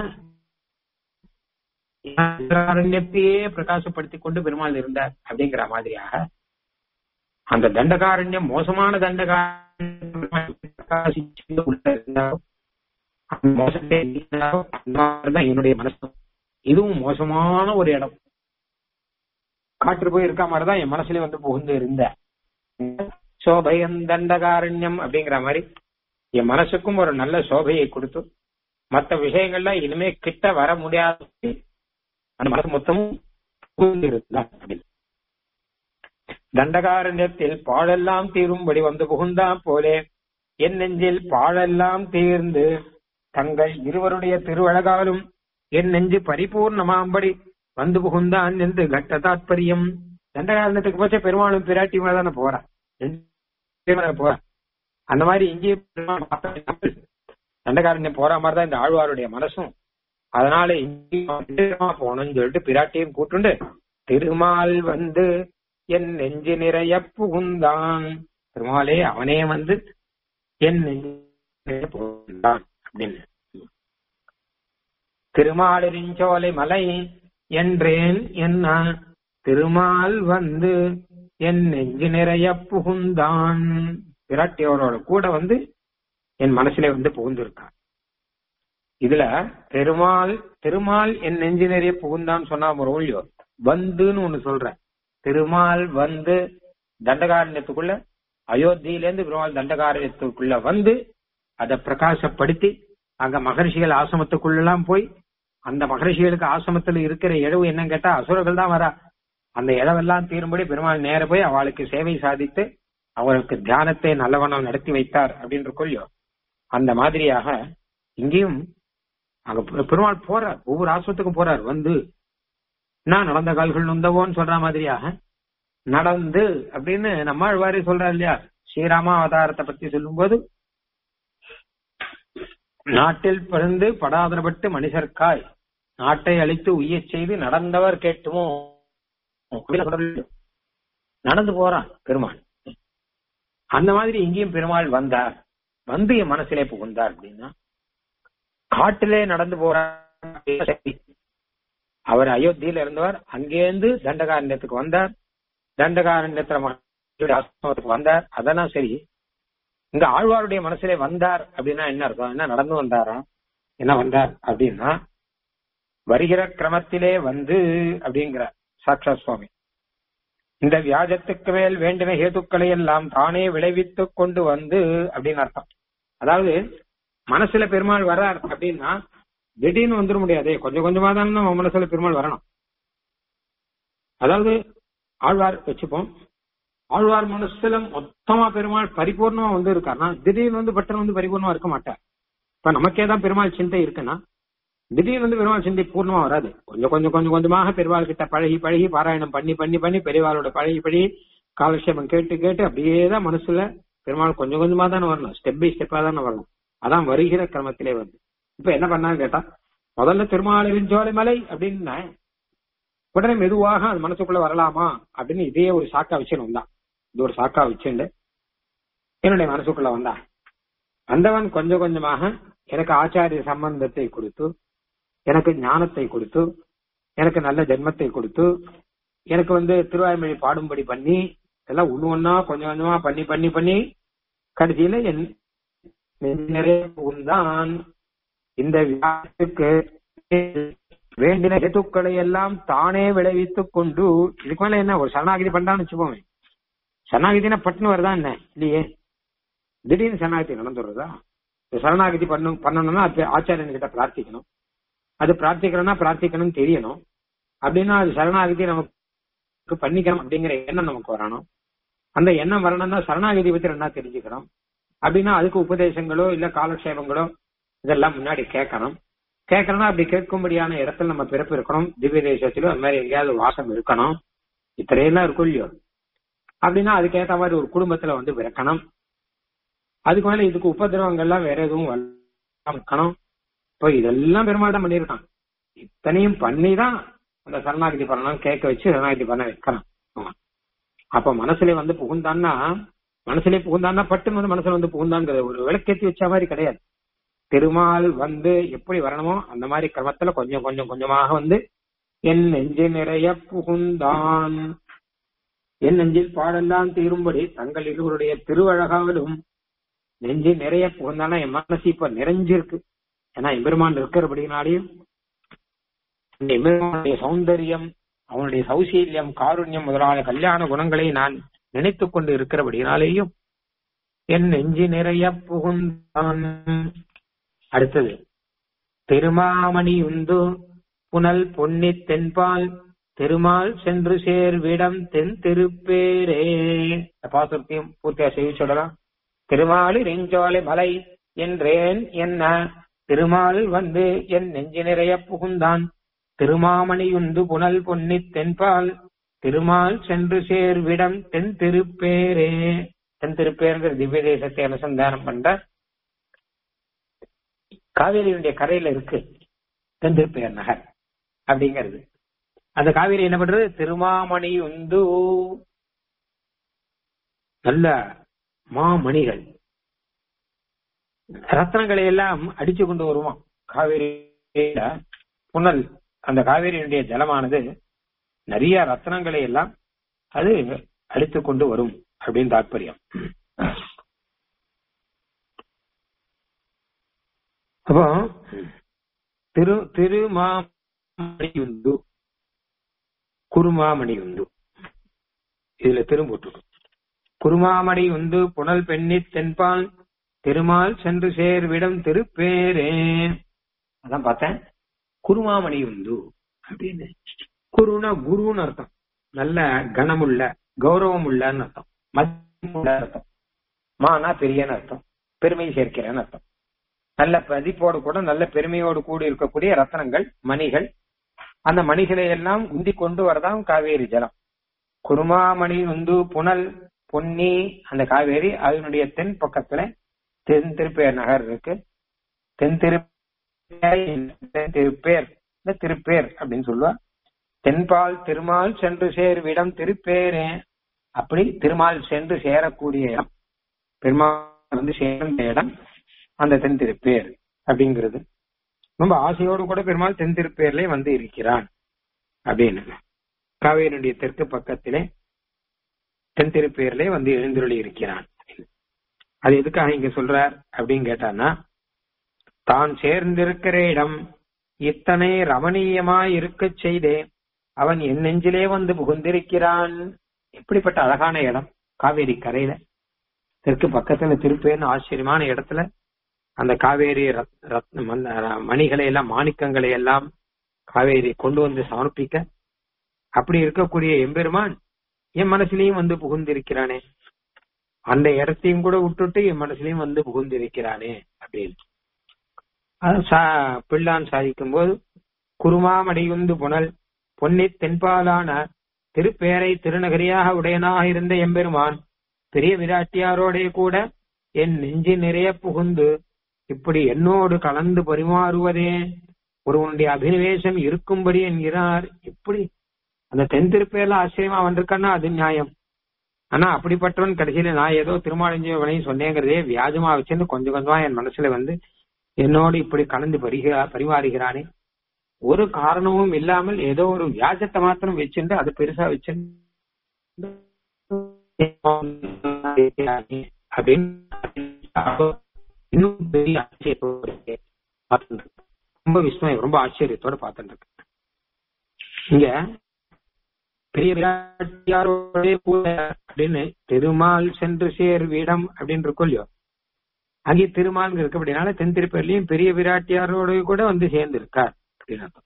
தண்டகாரண்யத்தையே பிரகாசப்படுத்திக் கொண்டு பெருமாள் இருந்தார் அப்படிங்கிற மாதிரியாக அந்த தண்டகாரண்யம் மோசமான தண்டகாரண்யம் பிரகாசிச்சு உள்ள இருந்தாரோ, அந்த மோசத்தை நீக்கினாரோ, அந்த மாதிரிதான் என்னுடைய மனசு இதுவும் மோசமான ஒரு இடம் காற்று போய் இருக்க மாதிரிதான் என் மனசுல வந்து புகுந்து இருந்த சோபயம் தண்டகாரண்யம் அப்படிங்கிற மாதிரி என் மனசுக்கும் ஒரு நல்ல சோபையை கொடுத்து மற்ற விஷயங்கள்ல இனிமே கிட்ட வர முடியாது அந்த மனசு மொத்தமும் புகுந்து இருந்தா அப்படின்னு தண்டகாரண்யத்தில் பாழெல்லாம் தீரும்படி வந்து புகுந்தான் போலே என் நெஞ்சில் பாழெல்லாம் தீர்ந்து தங்கள் இருவருடைய திருவழகாலும் என் நெஞ்சு பரிபூர்ணமாம்படி வந்து புகுந்தான் என்று கட்ட தாத்பரியம் தண்டகாரணத்துக்கு போச்ச பெருமாளும் பிராட்டி தானே போறான் போறான் அந்த மாதிரி இங்கேயும் பெருமாள் பார்த்தா தண்டகாரண்யம் போற மாதிரி தான் இந்த ஆழ்வாருடைய மனசும் அதனால இங்கேயும் போகணும்னு சொல்லிட்டு பிராட்டியும் கூட்டுண்டு திருமால் வந்து என் நெஞ்சு நிறைய புகுந்தான் திருமாலே அவனே வந்து என் நெஞ்சு நிறைய புகுந்தான் அப்படின்னு திருமாலிருஞ்சோலை மலை என்றேன் என்ன திருமால் வந்து என் நெஞ்சு நிறைய புகுந்தான் விராட்டியோரோட கூட வந்து என் மனசுல வந்து புகுந்திருக்கான் இதுல பெருமாள் திருமால் என் நெஞ்சு நிறைய புகுந்தான்னு சொன்னா ஒரு ஒழியோ வந்துன்னு ஒண்ணு சொல்றேன் திருமால் வந்து தண்டகாரண்யத்துக்குள்ள அயோத்தியிலேருந்து பெருமாள் தண்டகாரண்யத்துக்குள்ள வந்து அதை பிரகாசப்படுத்தி அங்க மகர்ஷிகள் ஆசிரமத்துக்குள்ளெல்லாம் போய் அந்த மகர்ஷிகளுக்கு ஆசிரமத்துல இருக்கிற இழவு என்னன்னு கேட்டா அசுரர்கள் தான் வரா அந்த இழவெல்லாம் தீரும்படி பெருமாள் நேர போய் அவளுக்கு சேவை சாதித்து அவர்களுக்கு தியானத்தை நல்லவனம் நடத்தி வைத்தார் அப்படின்னு கொள்ளியோ அந்த மாதிரியாக இங்கேயும் அங்க பெருமாள் போறார் ஒவ்வொரு ஆசிரத்துக்கும் போறார் வந்து நான் நடந்த கால்கள் நொந்தவோன்னு சொல்ற மாதிரியாக நடந்து அப்படின்னு நம்மாழ்வாரே சொல்றார் இல்லையா ஸ்ரீராமா அவதாரத்தை பத்தி சொல்லும்போது நாட்டில் பிறந்து படாதரப்பட்டு மனுஷர்க்காய் நாட்டை அழித்து உய்யச் செய்து நடந்தவர் கேட்டுமோ நடந்து போறான் பெருமாள் அந்த மாதிரி இங்கேயும் பெருமாள் வந்தார் வந்து என் மனசிலே புகுந்தார் அப்படின்னா காட்டிலே நடந்து போறார் அவர் அயோத்தியில இருந்தவர் அங்கேருந்து தண்டகாரண்யத்துக்கு வந்தார் தண்டகாரண்யத்துல வந்தார் அதெல்லாம் சரி இங்க ஆழ்வாருடைய மனசுலே வந்தார் அப்படின்னா என்ன அர்த்தம் என்ன நடந்து வந்தாரா என்ன வந்தார் அப்படின்னா வருகிற கிரமத்திலே வந்து அப்படிங்கிற சாட்சா சுவாமி இந்த வியாஜத்துக்கு மேல் வேண்டின ஹேதுக்களை எல்லாம் தானே விளைவித்து கொண்டு வந்து அப்படின்னு அர்த்தம் அதாவது மனசுல பெருமாள் வர்றார் அப்படின்னா திடீர்னு வந்துட முடியாது கொஞ்சம் கொஞ்சமா தான் நம்ம மனசுல பெருமாள் வரணும் அதாவது ஆழ்வார் வச்சுப்போம் ஆழ்வார் மனசுல மொத்தமா பெருமாள் பரிபூர்ணமா வந்து இருக்காருன்னா திடீர்னு வந்து பட்டன் வந்து பரிபூர்ணமா இருக்க மாட்டார் இப்ப நமக்கே தான் பெருமாள் சிந்தை இருக்குன்னா திடீர்னு வந்து பெருமாள் சிந்தை பூர்ணமா வராது கொஞ்சம் கொஞ்சம் கொஞ்சம் கொஞ்சமாக பெருமாள் கிட்ட பழகி பழகி பாராயணம் பண்ணி பண்ணி பண்ணி பெரியவாளோட பழகி பழகி காலக்ஷேபம் கேட்டு கேட்டு அப்படியே தான் மனசுல பெருமாள் கொஞ்சம் கொஞ்சமா தானே வரணும் ஸ்டெப் பை ஸ்டெப்பா தானே வரணும் அதான் வருகிற கிரமத்திலே வருது இப்ப என்ன பண்ணான்னு கேட்டா முதல்ல திருமாலின் ஜோலை மலை அப்படின்னு உடனே மெதுவாக அது மனசுக்குள்ள வரலாமா அப்படின்னு இதே ஒரு சாக்கா வச்சுன்னு வந்தான் இது ஒரு சாக்கா வச்சுண்டு என்னுடைய மனசுக்குள்ள வந்தா வந்தவன் கொஞ்சம் கொஞ்சமாக எனக்கு ஆச்சாரிய சம்பந்தத்தை கொடுத்து எனக்கு ஞானத்தை கொடுத்து எனக்கு நல்ல ஜென்மத்தை கொடுத்து எனக்கு வந்து திருவாய்மொழி பாடும்படி பண்ணி எல்லாம் ஒண்ணு ஒன்னா கொஞ்சம் கொஞ்சமா பண்ணி பண்ணி பண்ணி கடைசியில என் நிறைய புகுந்தான் இந்த வியாழத்துக்கு வேண்டின ஹேத்துக்களை எல்லாம் தானே விளைவித்துக் கொண்டு இதுக்கு மேல என்ன ஒரு சரணாகிதி பண்ணான்னு வச்சுப்போமே சரணாகிதினா பட்டுன்னு வருதா என்ன இல்லையே திடீர்னு சரணாகிதி நடந்துடுறதா சரணாகிதி பண்ணும் பண்ணணும்னா அது ஆச்சாரியன் கிட்ட பிரார்த்திக்கணும் அது பிரார்த்திக்கிறோம்னா பிரார்த்திக்கணும்னு தெரியணும் அப்படின்னா அது சரணாகிதி நமக்கு பண்ணிக்கணும் அப்படிங்கிற எண்ணம் நமக்கு வரணும் அந்த எண்ணம் வரணும்னா சரணாகிதி பத்தி ரெண்டா தெரிஞ்சுக்கணும் அப்படின்னா அதுக்கு உபதேசங்களோ இல்ல காலக்ஷேபங்களோ இதெல்லாம் முன்னாடி கேட்கணும் கேட்கணும்னா அப்படி கேட்கும்படியான இடத்துல நம்ம பிறப்பு இருக்கணும் திவ்ய தேசத்திலும் அது மாதிரி எங்கேயாவது வாசம் இருக்கணும் இத்தனையெல்லாம் இருக்கும் இல்லையோ அப்படின்னா அதுக்கேற்ற மாதிரி ஒரு குடும்பத்துல வந்து பிறக்கணும் அதுக்கு மேல இதுக்கு உபதிரவங்கள்லாம் வேற எதுவும் இருக்கணும் இப்போ இதெல்லாம் பெருமாள் தான் பண்ணியிருக்கான் இத்தனையும் பண்ணி தான் அந்த சரணாகிதி பண்ணணும் கேட்க வச்சு சரணாகிதி பண்ண வைக்கணும் அப்ப மனசுல வந்து புகுந்தான்னா மனசுல புகுந்தான்னா பட்டுன்னு வந்து மனசுல வந்து புகுந்தாங்கிறது ஒரு விளக்கேத்தி வச்ச மாதிரி கிடையாது திருமால் வந்து எப்படி வரணுமோ அந்த மாதிரி கிரமத்துல கொஞ்சம் கொஞ்சம் கொஞ்சமாக வந்து என் நெஞ்சு நிறைய புகுந்தான் என் நெஞ்சில் பாடெல்லாம் தீரும்படி தங்கள் இருவருடைய திருவழகாவிலும் நெஞ்சு நிறைய புகுந்தானா என் மனசு இப்ப நிறைஞ்சிருக்கு ஏன்னா எம்பெருமான் இருக்கிறபடினாலையும் இந்த எம்பெருமானுடைய சௌந்தரியம் அவனுடைய சௌசீல்யம் காருண்யம் முதலான கல்யாண குணங்களை நான் நினைத்துக் கொண்டு இருக்கிறபடினாலேயும் என் நெஞ்சு நிறைய புகுந்தான் அடுத்தது திருமாமணி உந்து புனல் பொன்னி தென்பால் திருமால் சென்று சேர்விடம் தென் திருப்பேரே இந்த பாசுரத்தையும் பூர்த்தியா செய்தி சொல்லலாம் திருமாலி ரெஞ்சோலை மலை என்றேன் என்ன திருமால் வந்து என் நெஞ்சு நிறைய புகுந்தான் திருமாமணியுந்து புனல் பொன்னி தென்பால் திருமால் சென்று சேர்விடம் தென் திருப்பேரே தென் திருப்பேருங்கிற திவ்ய தேசத்தை அனுசந்தானம் பண்ற காவேரியினுடைய கரையில இருக்கு தென் திருப்பேர் நகர் அப்படிங்கிறது அந்த காவேரி என்ன பண்றது திருமாமணி உந்து நல்ல மாமணிகள் ரத்னங்களை எல்லாம் அடிச்சு கொண்டு வருவான் காவேரியில புனல் அந்த காவேரியினுடைய ஜலமானது நிறைய ரத்னங்களை எல்லாம் அது அடித்து கொண்டு வரும் அப்படின்னு தாற்பயம் அப்போ திரு திருமாமணியுந்து குருமாமணியுந்து இதுல திரும்போட்டு குருமாமணி உந்து புனல் பெண்ணி தென்பால் திருமால் சென்று சேர்விடம் திருப்பேரே அதான் பார்த்தேன் குருமாமணி உந்து அப்படின்னு குருனா குருன்னு அர்த்தம் நல்ல கனமுள்ள கௌரவம் உள்ளன்னு அர்த்தம் மதிப்புள்ள அர்த்தம் மானா பெரியன்னு அர்த்தம் பெருமை சேர்க்கிறேன்னு அர்த்தம் நல்ல பதிப்போடு கூட நல்ல பெருமையோடு கூடி இருக்கக்கூடிய ரத்தனங்கள் மணிகள் அந்த மணிகளை எல்லாம் உந்தி கொண்டு வரதான் காவேரி ஜலம் குருமாமணி உந்து புனல் பொன்னி அந்த காவேரி அதனுடைய தென் பக்கத்துல தென் திருப்பேர் நகர் இருக்கு தென் திரு தென் திருப்பேர் இந்த திருப்பேர் அப்படின்னு சொல்லுவா தென்பால் திருமால் சென்று சேர்விடம் திருப்பேரே அப்படி திருமால் சென்று சேரக்கூடிய இடம் பெருமாள் வந்து சேர்ந்த இடம் அந்த தென் திருப்பேர் அப்படிங்கிறது ரொம்ப ஆசையோடு கூட பெருமாள் தென் திருப்பேர்ல வந்து இருக்கிறான் அப்படின்னு காவேரியுடைய தெற்கு பக்கத்திலே தென் திருப்பேர்லே வந்து எழுந்துருளி இருக்கிறான் அது எதுக்காக இங்க சொல்றார் அப்படின்னு கேட்டான்னா தான் சேர்ந்திருக்கிற இடம் இத்தனை ரமணீயமாய் இருக்கச் செய்தே அவன் என் நெஞ்சிலே வந்து புகுந்திருக்கிறான் எப்படிப்பட்ட அழகான இடம் காவேரி கரையில தெற்கு பக்கத்துல திருப்பேர்னு ஆச்சரியமான இடத்துல அந்த காவேரி ரத்- ரத்ன மந்த- மணிகளை எல்லாம் மாணிக்கங்களை எல்லாம் காவேரி கொண்டு வந்து சமர்ப்பிக்க அப்படி இருக்கக்கூடிய எம்பெருமான் என் மனசுலயும் வந்து புகுந்திருக்கிறானே அந்த இடத்தையும் கூட விட்டுட்டு என் மனசுலயும் வந்து புகுந்திருக்கிறானே அப்படின்னு அது சா- பிள்ளான் சாதிக்கும் போது குருமாமடியுந்து புனல் பொன்னி தென்பாலான திருப்பேரை திருநகரியாக உடையனாக இருந்த எம்பெருமான் பெரிய விராட்டியாரோடே கூட என் நெஞ்சு நிறைய புகுந்து இப்படி என்னோடு கலந்து பரிமாறுவதே ஒருவனுடைய அபினிவேசம் இருக்கும்படி என்கிறார் இப்படி அந்த தென் திருப்பேர்ல ஆச்சரியமா வந்திருக்கான்னா அது நியாயம் ஆனா அப்படிப்பட்டவன் கடைசியில நான் ஏதோ திருமாலிஞ்சவனையும் சொன்னேங்கிறதே வியாஜமா வச்சுன்னு கொஞ்சம் கொஞ்சமா என் மனசுல வந்து என்னோடு இப்படி கலந்து பரிகிறா பரிமாறுகிறானே ஒரு காரணமும் இல்லாமல் ஏதோ ஒரு வியாஜத்தை மாத்திரம் வச்சுட்டு அது பெருசா வச்சு அப்படின்னு இன்னும் பெரிய ஆச்சரியத்தோட பார்த்துட்டு இருக்கேன். ரொம்ப விஸ்மயம் ரொம்ப ஆச்சரியத்தோட பார்த்துட்டு இருக்கேன் இங்க பெரிய விராட்டியாரோட கூட அப்படின்னு திருமால் சென்று சேர் வீடம் அப்படின்னு இருக்கும் இல்லையோ அங்கே திருமால் இருக்கு அப்படின்னால தென் திருப்பதிலையும் பெரிய விராட்டியாரோட கூட வந்து சேர்ந்து இருக்கார் அப்படின்னு அர்த்தம்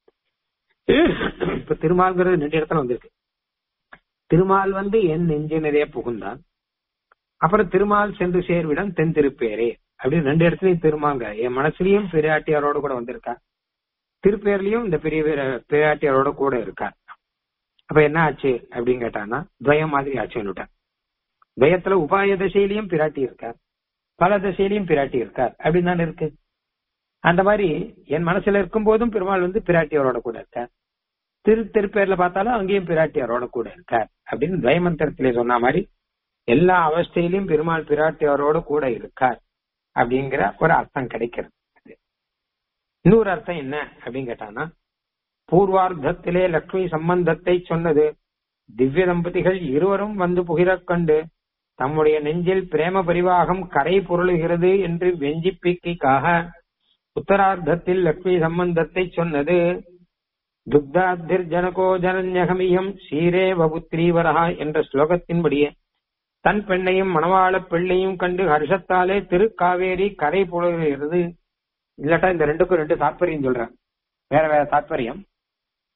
இப்ப திருமால்ங்கிறது ரெண்டு இடத்துல வந்திருக்கு திருமால் வந்து என் நெஞ்சு நிறைய புகுந்தான் அப்புறம் திருமால் சென்று சேர்விடம் தென் திருப்பேரே அப்படின்னு ரெண்டு இடத்துலயும் திருமாங்க என் மனசுலயும் பிராட்டியாரோட கூட வந்திருக்கா திருப்பேர்லயும் இந்த பெரிய வீர- பிராட்டியாரோட கூட இருக்கா அப்ப என்ன ஆச்சு அப்படின்னு கேட்டான்னா துவயம் மாதிரி ஆச்சுன்னுட்டான் துவயத்துல உபாய தசையிலையும் பிராட்டி இருக்கார் பல தசையிலையும் பிராட்டி இருக்கார் அப்படின்னு தானே இருக்கு அந்த மாதிரி என் மனசுல இருக்கும் போதும் பெருமாள் வந்து பிராட்டியாரோட கூட இருக்கார் திரு திருப்பேர்ல பார்த்தாலும் அங்கேயும் பிராட்டியாரோட கூட இருக்கார் அப்படின்னு துவயமந்திரத்திலே சொன்ன மாதிரி எல்லா அவஸ்தையிலும் பெருமாள் பிராட்டியாரோட கூட இருக்கார் அப்படிங்கிற ஒரு அர்த்தம் கிடைக்கிறது இன்னொரு அர்த்தம் என்ன அப்படின்னு கேட்டான்னா பூர்வார்த்தத்திலே லக்ஷ்மி சம்பந்தத்தை சொன்னது திவ்ய தம்பதிகள் இருவரும் வந்து புகிரக் கண்டு தம்முடைய நெஞ்சில் பிரேம பரிவாகம் கரை புரளுகிறது என்று வெஞ்சிப்பிக்காக உத்தரார்த்தத்தில் லக்ஷ்மி சம்பந்தத்தை சொன்னது துக்தாத்திர் ஜனகோ ஜனன்யகமியம் சீரே வபுத்ரீவரஹா என்ற ஸ்லோகத்தின்படியே தன் பெண்ணையும் மணவாள பெண்ணையும் கண்டு ஹர்ஷத்தாலே திருக்காவேரி கரை புரளுகிறது இல்லாட்டா இந்த ரெண்டுக்கும் ரெண்டு தாற்பயம் சொல்றேன் வேற வேற தாற்பயம்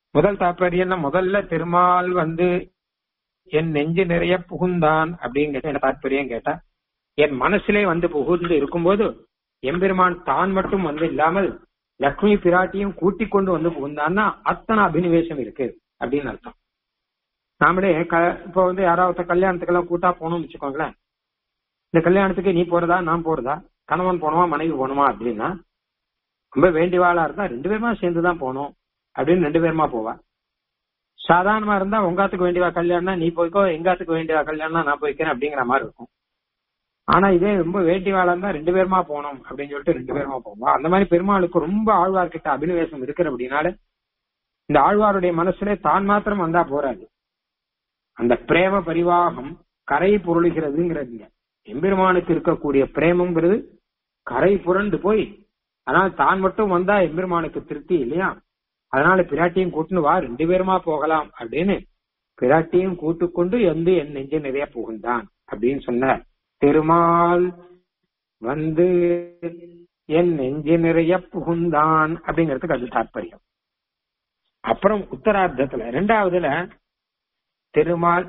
முதல் தாற்பயம் முதல்ல திருமால் வந்து என் நெஞ்சு நிறைய புகுந்தான் அப்படின்னு கேட்ட என்ன தாற்பயம் கேட்டா என் மனசிலே வந்து புகுந்து இருக்கும்போது எம்பெருமான் தான் மட்டும் வந்து இல்லாமல் லக்ஷ்மி பிராட்டியும் கூட்டிக் கொண்டு வந்து புகுந்தான்னா அத்தனை அபினிவேசம் இருக்கு அப்படின்னு அர்த்தம் நாமளே க- இப்ப வந்து யாராவது கல்யாணத்துக்கெல்லாம் கூட்டா போகணும்னு வச்சுக்கோங்களேன் இந்த கல்யாணத்துக்கு நீ போறதா நான் போறதா கணவன் போனோமா மனைவி போகணுமா அப்படின்னா ரொம்ப வேண்டியவாளா இருந்தா ரெண்டு பேருமா சேர்ந்து தான் போகணும் அப்படின்னு ரெண்டு பேருமா போவா சாதாரணமா இருந்தா உங்காத்துக்கு வேண்டியவா கல்யாணம்னா நீ போய்க்கோ எங்காத்துக்கு வேண்டியவா கல்யாணம்னா நான் போய்க்கிறேன் அப்படிங்கிற மாதிரி இருக்கும் ஆனா இதே ரொம்ப வேண்டியவாளா இருந்தா ரெண்டு பேருமா போகணும் அப்படின்னு சொல்லிட்டு ரெண்டு பேருமா போவா அந்த மாதிரி பெருமாளுக்கு ரொம்ப ஆழ்வார்கிட்ட அபினிவேசம் இருக்கிற அப்படின்னால இந்த ஆழ்வாருடைய மனசுல தான் மாத்திரம் வந்தா போறாது அந்த பிரேம பரிவாகம் கரை புரளுகிறதுங்கிறதுங்க எம்பெருமானுக்கு இருக்கக்கூடிய பிரேமங்கிறது கரை புரண்டு போய் ஆனால் தான் மட்டும் வந்தா எம்பெருமானுக்கு திருப்தி இல்லையா அதனால பிராட்டியும் கூட்டுன்னு வா ரெண்டு பேருமா போகலாம் அப்படின்னு பிராட்டியும் கூட்டுக்கொண்டு வந்து என் நெஞ்ச நிறைய புகுந்தான் அப்படின்னு சொன்னார் திருமால் வந்து என் நெஞ்சு நிறைய புகுந்தான் அப்படிங்கிறதுக்கு அது தாற்பயம் அப்புறம் உத்தரார்த்தத்துல ரெண்டாவதுல திருமால்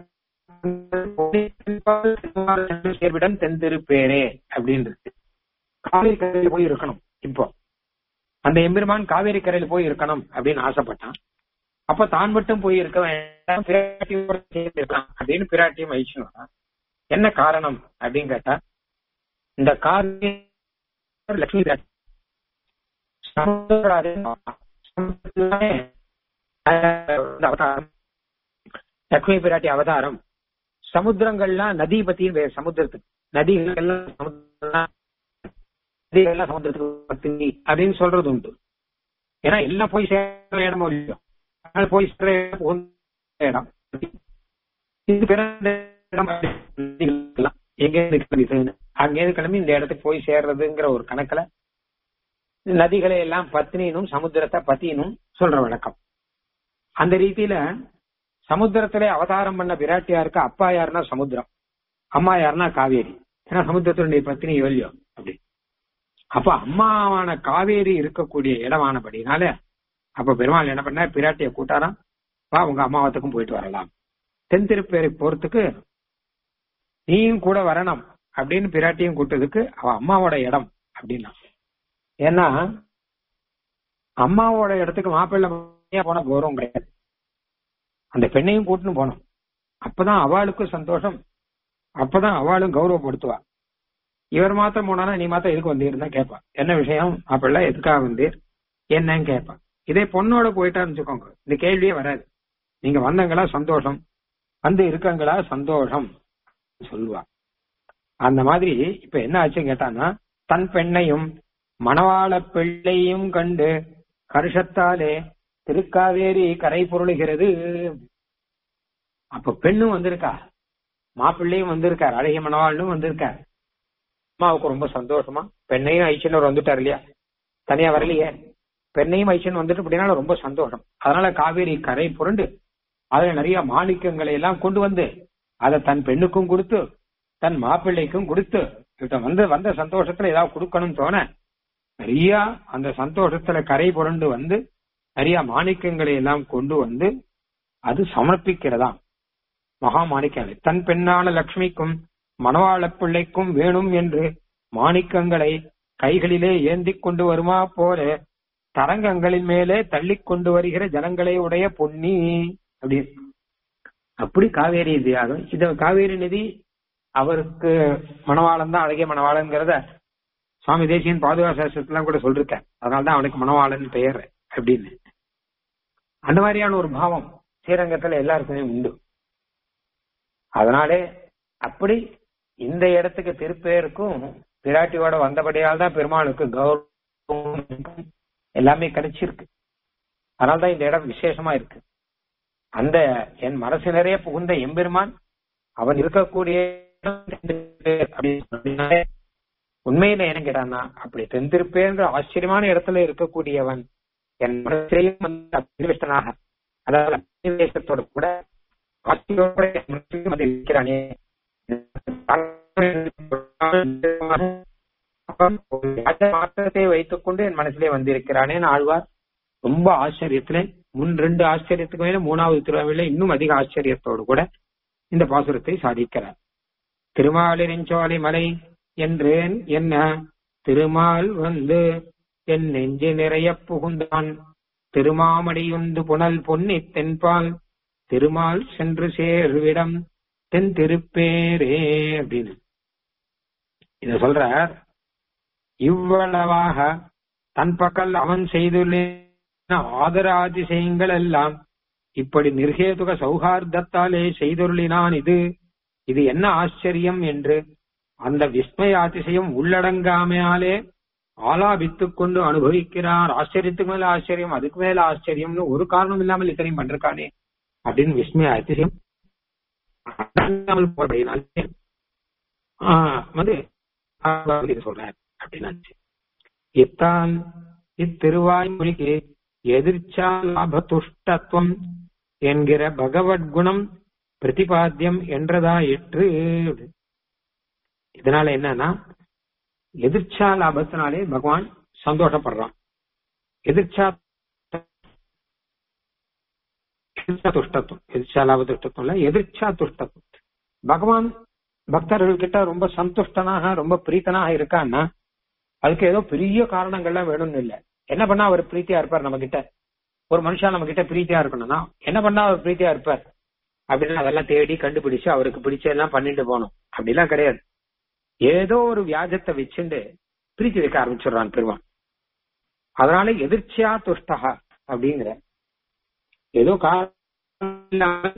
சேர்விடம் தென்திருப்பேரே அப்படின்றது காவேரி கரையில போய் இருக்கணும் இப்போ அந்த எம்பெருமான் காவேரி கரையில போய் இருக்கணும் அப்படின்னு ஆசைப்பட்டான் அப்ப தான் மட்டும் போய் இருக்க வேண்டாம் பிராட்டியோட சேர்ந்து இருக்கலாம் அப்படின்னு பிராட்டியும் வைஷ்ணவா என்ன காரணம் அப்படின்னு கேட்டா இந்த காவிரி லட்சுமி பிராட்டி சமுத்திரராஜ சமுத்திரமே, அஹ், இந்த அவதாரம் லட்சுமி பிராட்டி அவதாரம் சமுத்திரங்கள்லாம் நதி பத்தி வே- சமுத்திரத்துக்கு நதிகள் எல்லாம் சமுத்திரம் நதிகள்லாம் சமுத்திரத்துக்கு பத்தி அப்படின்னு சொல்றது உண்டு ஏன்னா எல்லாம் போய் சேர்ற இடமோ இல்லையோ அதனால போய் சேர்ற இடம் உகந்த இடம் இது பிறந்த இடம் நதிகள்லாம் எங்க இருந்து கிளம்பி அங்கே இருந்து கிளம்பி இந்த இடத்துக்கு போய் சேர்றதுங்கிற ஒரு கணக்குல நதிகளை எல்லாம் பத்னினும் சமுத்திரத்தை பத்தினும் சொல்ற வழக்கம் அந்த ரீதியில சமுத்திரத்திலே அவதாரம் பண்ண பிராட்டியாருக்கு அப்பா யாருன்னா சமுத்திரம் அம்மா யாருன்னா காவேரி ஏன்னா சமுத்திரத்தினுடைய பத்தினி இல்லையோ அப்படி அப்ப அம்மாவான காவேரி இருக்கக்கூடிய இடமானபடினால அப்ப பெருமாள் என்ன பண்ண பிராட்டிய கூட்டாராம் வா உங்க அம்மாவத்துக்கும் போயிட்டு வரலாம் தென் திருப்பேரை போறதுக்கு நீயும் கூட வரணும் அப்படின்னு பிராட்டியும் கூட்டதுக்கு அவ அம்மாவோட இடம் அப்படின்னா ஏன்னா அம்மாவோட இடத்துக்கு மாப்பிள்ளை போன கௌரவம் கிடையாது அந்த பெண்ணையும் கூட்டுன்னு போனோம் அப்பதான் அவளுக்கும் சந்தோஷம் அப்பதான் அவளும் கௌரவப்படுத்துவா இவர் மாத்திரம் போனானா நீ மாத்திரம் எதுக்கு வந்தீர்னு தான் கேட்பா என்ன விஷயம் மாப்பிள்ள எதுக்காக வந்தீர் என்னன்னு கேட்பா இதே பொண்ணோட போயிட்டான்னு வச்சுக்கோங்க இந்த கேள்வியே வராது நீங்க வந்தங்களா சந்தோஷம் வந்து இருக்கங்களா சந்தோஷம் சொல்லுவா அந்த மாதிரி இப்ப என்ன ஆச்சுன்னு கேட்டான்னா தன் பெண்ணையும் மணவாள பிள்ளையும் கண்டு கருஷத்தாலே திருக்காவேரி கரை பொருளுகிறது அப்ப பெண்ணும் வந்திருக்கா மாப்பிள்ளையும் வந்திருக்கார் அழகிய மணவாளனும் வந்திருக்கார் அம்மாவுக்கு ரொம்ப சந்தோஷமா பெண்ணையும் ஐச்சனர் வந்துட்டார் இல்லையா தனியா வரலையே பெண்ணையும் ஐச்சன் வந்துட்டு அப்படின்னா ரொம்ப சந்தோஷம் அதனால காவேரி கரை புரண்டு அதுல நிறைய மாணிக்கங்களை எல்லாம் கொண்டு வந்து அதை தன் பெண்ணுக்கும் கொடுத்து தன் மாப்பிள்ளைக்கும் கொடுத்து இவட்ட வந்து வந்த சந்தோஷத்துல ஏதாவது கொடுக்கணும்னு தோண நிறைய அந்த சந்தோஷத்துல கரை புரண்டு வந்து நிறைய மாணிக்கங்களை எல்லாம் கொண்டு வந்து அது சமர்ப்பிக்கிறதாம் மகா மாணிக்கங்களை தன் பெண்ணான லட்சுமிக்கும் மணவாள பிள்ளைக்கும் வேணும் என்று மாணிக்கங்களை கைகளிலே ஏந்தி கொண்டு வருமா போல தரங்கங்களின் மேலே தள்ளி கொண்டு வருகிற ஜனங்களை உடைய பொன்னி அப்படி அப்படி காவேரி தியாகம் இது காவேரி நதி அவருக்கு மணவாளன் தான் அழகிய மணவாளன்கிறத சுவாமி தேசியன் பாதுகா சாஸ்திரத்துலாம் கூட சொல்லிருக்கேன் அதனாலதான் அவனுக்கு மணவாளன் பெயர் அப்படின்னு அந்த மாதிரியான ஒரு பாவம் ஸ்ரீரங்கத்துல எல்லாருக்குமே உண்டு அதனாலே அப்படி இந்த இடத்துக்கு திருப்பேருக்கும் பிராட்டியோட வந்தபடியால் தான் பெருமாளுக்கு கௌரவம் எல்லாமே கிடைச்சிருக்கு அதனால்தான் இந்த இடம் விசேஷமா இருக்கு அந்த என் மனசு நிறைய புகுந்த எம்பெருமான் அவன் இருக்கக்கூடிய அப்படின்னாலே உண்மையில என்ன கேட்டான்னா அப்படி தென்திருப்பேன்ற ஆச்சரியமான இடத்துல இருக்கக்கூடியவன் என் மனசிலேயும் வந்து அபினிவேஷனாக அதாவது அபினிவேசத்தோட கூட ஆட்சியோட என் மனசிலும் வந்து இருக்கிறானே மாற்றத்தை வைத்துக் கொண்டு என் மனசிலே வந்திருக்கிறானே ஆழ்வார் ரொம்ப ஆச்சரியத்திலே முன் ரெண்டு ஆச்சரியத்துக்கு மேல மூணாவது திருவாவில இன்னும் அதிக ஆச்சரியத்தோடு கூட இந்த பாசுரத்தை சாதிக்கிறார் திருமாலிருஞ்சோலை மலை என்றேன் என்ன திருமால் வந்து என் நெஞ்சு நிறைய புகுந்தான் திருமாமடியுந்து புனல் பொன்னி தென்பால் திருமால் சென்று சேர்விடம் தென் திருப்பேரே அப்படின்னு இத சொல்றார் இவ்வளவாக தன் பக்கல் அவன் செய்துள்ள ஆதராதிசயங்கள் எல்லாம் இப்படி நிர்ஹேதுக சௌஹார்தத்தாலே செய்துள்ளினான் இது இது என்ன ஆச்சரியம் என்று அந்த விஸ்மய அதிசயம் உள்ளடங்காமையாலே ஆலாபித்துக் கொண்டு அனுபவிக்கிறார் ஆச்சரியத்துக்கு மேல ஆச்சரியம் அதுக்கு மேல ஆச்சரியம்னு ஒரு காரணம் இல்லாமல் இத்தனையும் பண்றானே அப்படின்னு விஸ்மய அதிசயம் அடங்காமல் போறதுனாலே ஆஹ் வந்து இது சொல்றார் அப்படின்னாச்சு இத்தான் இத்திருவாய்மொழிக்கு எதிர்ச்சா லாபதுஷ்டத்துவம் என்கிற பகவத்குணம் பிரதிபாத்தியம் என்றதாயிற்று இதனால என்னன்னா எதிர்ச்சா லாபத்தினாலே பகவான் சந்தோஷப்படுறான் எதிர்ச்சா எதிர்ச்சா துஷ்டத்துவம் எதிர்ச்சா லாப துஷ்டத்துவம் இல்ல எதிர்ச்சா துஷ்டத்துவம் பகவான் பக்தர்கள் கிட்ட ரொம்ப சந்துஷ்டனாக ரொம்ப பிரீத்தனாக இருக்கான்னா அதுக்கு ஏதோ பெரிய காரணங்கள்லாம் வேணும்னு இல்ல என்ன பண்ணா அவர் பிரீத்தியா இருப்பார் நம்ம கிட்ட ஒரு மனுஷன் நம்ம கிட்ட பிரீத்தியா இருக்கணும்னா என்ன பண்ணா அவர் பிரீத்தியா இருப்பார் அப்படின்னு அதெல்லாம் தேடி கண்டுபிடிச்சு அவருக்கு பிடிச்சதெல்லாம் பண்ணிட்டு போகணும் அப்படிலாம் கிடையாது ஏதோ ஒரு வியாஜத்தை வச்சுண்டு பிரீத்தி வைக்க ஆரம்பிச்சிடுறான் பெருமான் அதனால எதிர்ச்சியா துஷ்டகா அப்படிங்கிற ஏதோ காரணம்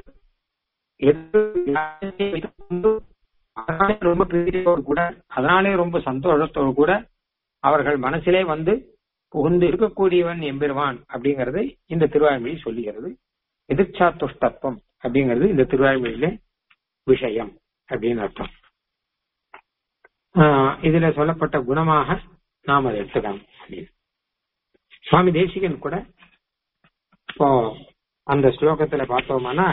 அதனாலே ரொம்ப பிரீதியோடு கூட அதனாலே ரொம்ப சந்தோஷத்தோடு கூட அவர்கள் மனசிலே வந்து புகுந்து இருக்கக்கூடியவன் எம்பெருவான் அப்படிங்கறது இந்த திருவாய்மொழி சொல்லுகிறது எதிர்ச்சா துஷ்டத்துவம் அப்படிங்கிறது இந்த திருவாய்மொழியில விஷயம் அப்படின்னு அர்த்தம் இதுல சொல்லப்பட்ட குணமாக நாம் அதை எடுத்துக்கலாம் சுவாமி தேசிகன் கூட இப்போ அந்த ஸ்லோகத்துல பார்த்தோம்னா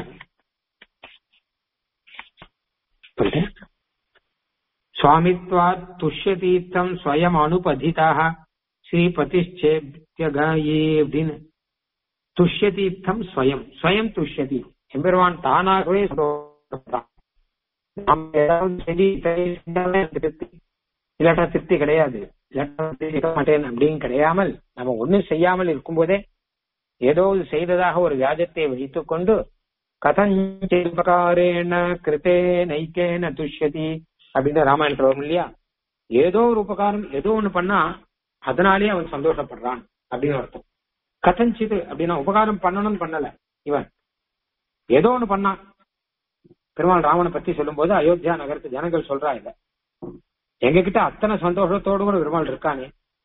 சுவாமித்வாத் துஷ்யதீர்த்தம் ஸ்வயம் அனுபதிதாக ஸ்ரீபதிச்சேத்யகாயே அப்படின்னு துஷ்யதீர்த்தம் ஸ்வயம் ஸ்வயம் துஷ்யதி எம்பெருமான் தானாகவே இல்லாட்டா திருப்தி கிடையாது இல்லாட்டா மாட்டேன் அப்படின்னு கிடையாமல் நம்ம ஒண்ணும் செய்யாமல் இருக்கும்போதே ஏதோ செய்ததாக ஒரு வியாஜத்தை வைத்துக் கொண்டு கதஞ்சேன கிருத்தே நைக்கேன துஷ்யதி அப்படின்னு ராமாயணத்துல வரும் இல்லையா ஏதோ ஒரு உபகாரம் ஏதோ ஒண்ணு பண்ணா அதனாலே அவன் சந்தோஷப்படுறான் அப்படின்னு அர்த்தம் கதஞ்சிது அப்படின்னா உபகாரம் பண்ணணும்னு பண்ணல இவன் ஏதோ ஒண்ணு பண்ணான் பெருமாள் ராவனை பத்தி சொல்லும் போது அயோத்தியா நகரத்து ஜனங்கள் சொல்றா இத எங்க கிட்ட அத்தனை சந்தோஷத்தோடு கூட பெருமாள் இருக்கானே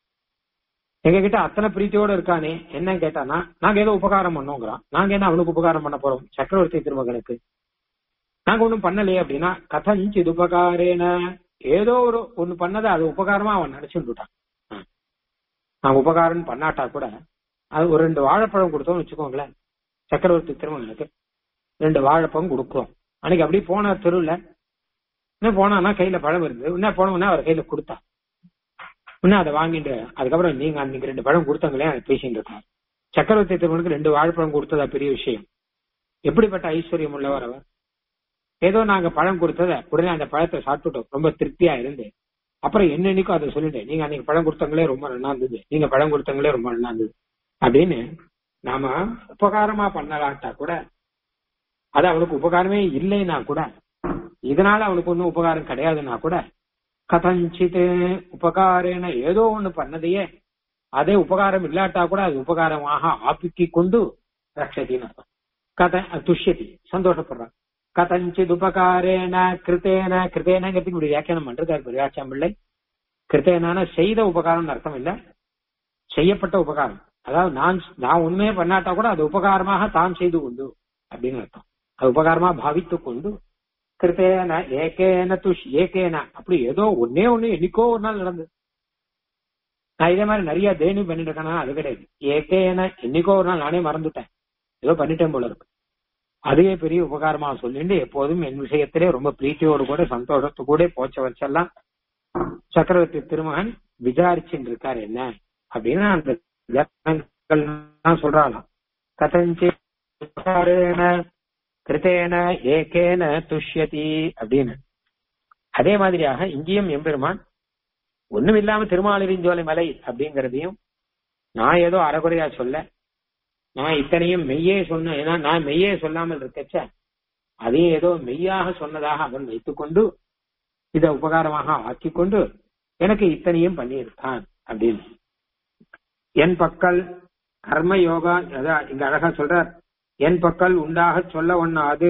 எங்க கிட்ட அத்தனை பிரீத்தியோட இருக்கானே என்ன கேட்டானா நாங்க ஏதோ உபகாரம் பண்ணோங்கிறான் நாங்க என்ன அவனுக்கு உபகாரம் பண்ண போறோம் சக்கரவர்த்தி திருமகனுக்கு நாங்க ஒண்ணும் பண்ணலையே அப்படின்னா கதஞ்சிது உபகாரேன ஏதோ ஒரு ஒண்ணு பண்ணதை அது உபகாரமா அவன் நினைச்சுட்டான் நாங்க உபகாரம் பண்ணாட்டா கூட அது ஒரு ரெண்டு வாழைப்பழம் கொடுத்தோம்னு வச்சுக்கோங்களேன் சக்கரவர்த்தி திருமகனுக்கு ரெண்டு வாழைப்பழம் கொடுக்குறோம் அன்னைக்கு அப்படியே போன தெருவில் என்ன போனான்னா கையில பழம் இருந்து என்ன போனோம்னா அவர் கையில கொடுத்தா இன்னும் அதை வாங்கிட்டு அதுக்கப்புறம் நீங்க அன்னைக்கு ரெண்டு பழம் கொடுத்தங்களே அதை பேசிட்டு இருக்கோம் சக்கரவர்த்தி திருமணத்துக்கு ரெண்டு வாழைப்பழம் கொடுத்ததா பெரிய விஷயம் எப்படிப்பட்ட ஐஸ்வர்யம் உள்ளவர் அவர் ஏதோ நாங்க பழம் கொடுத்தத உடனே அந்த பழத்தை சாப்பிட்டுட்டோம் ரொம்ப திருப்தியா இருந்து அப்புறம் என்னன்னைக்கும் அதை சொல்லிட்டேன் நீங்க அன்னைக்கு பழம் கொடுத்தங்களே ரொம்ப நல்லா இருந்தது நீங்க பழம் கொடுத்தங்களே ரொம்ப நல்லா இருந்தது அப்படின்னு நாம உபகாரமா பண்ணலாட்டா கூட அது அவனுக்கு உபகாரமே இல்லைன்னா கூட இதனால அவனுக்கு ஒன்னும் உபகாரம் கிடையாதுன்னா கூட கதஞ்சித் உபகாரேன ஏதோ ஒண்ணு பண்ணதையே அதே உபகாரம் இல்லாட்டா கூட அது உபகாரமாக ஆப்பிக்கி கொண்டு ரக்ஷதின்னு அர்த்தம் கத துஷ்யதி சந்தோஷப்படுறான் கதஞ்சித் உபகாரேன கிருத்தேன கிருத்தேனங்கிறதுக்கு இப்படி வியாக்கியானம் பண்றாரு பெரியாச்சாம் பிள்ளை கிருத்தேனான செய்த உபகாரம் அர்த்தம் இல்ல செய்யப்பட்ட உபகாரம் அதாவது நான் நான் உண்மையே பண்ணாட்டா கூட அது உபகாரமாக தான் செய்து கொண்டு அப்படின்னு அர்த்தம் அது உபகாரமா பாவித்து கொண்டு கிருத்தேன ஏகேன துஷ் ஏகேன அப்படி ஏதோ ஒன்னே ஒண்ணு என்னைக்கோ ஒரு நாள் நடந்தது நான் இதே மாதிரி நிறைய தேனி பண்ணிட்டு இருக்கேனா அது கிடையாது ஏகேன என்னைக்கோ ஒரு நாள் நானே மறந்துட்டேன் ஏதோ பண்ணிட்டேன் போல இருக்கு அதுவே பெரிய உபகாரமா சொல்லிட்டு எப்போதும் என் விஷயத்திலே ரொம்ப பிரீத்தியோடு கூட சந்தோஷத்து கூட போச்ச வச்செல்லாம் சக்கரவர்த்தி திருமகன் விசாரிச்சுட்டு இருக்காரு என்ன அப்படின்னு அந்த சொல்றாளாம் கதஞ்சித் உபகாரேண கிருத்தேன ஏகேன துஷ்யதி அப்படின்னு அதே மாதிரியாக இங்கேயும் எம்பெருமான் ஒண்ணும் இல்லாம திருமாலிரிஞ்சோலை மலை அப்படிங்கறதையும் நான் ஏதோ அறகுறையா சொல்ல நான் இத்தனையும் மெய்யே சொன்ன ஏன்னா நான் மெய்யே சொல்லாமல் இருக்கச்ச அதையும் ஏதோ மெய்யாக சொன்னதாக அவன் வைத்துக்கொண்டு இதை உபகாரமாக ஆக்கிக் கொண்டு எனக்கு இத்தனையும் பண்ணியிருக்கான் அப்படின்னு என் பக்கல் கர்ம யோகா அதான் இங்க அழகா சொல்றார் என் பக்கல் உண்டாக சொல்ல ஒண்ணாது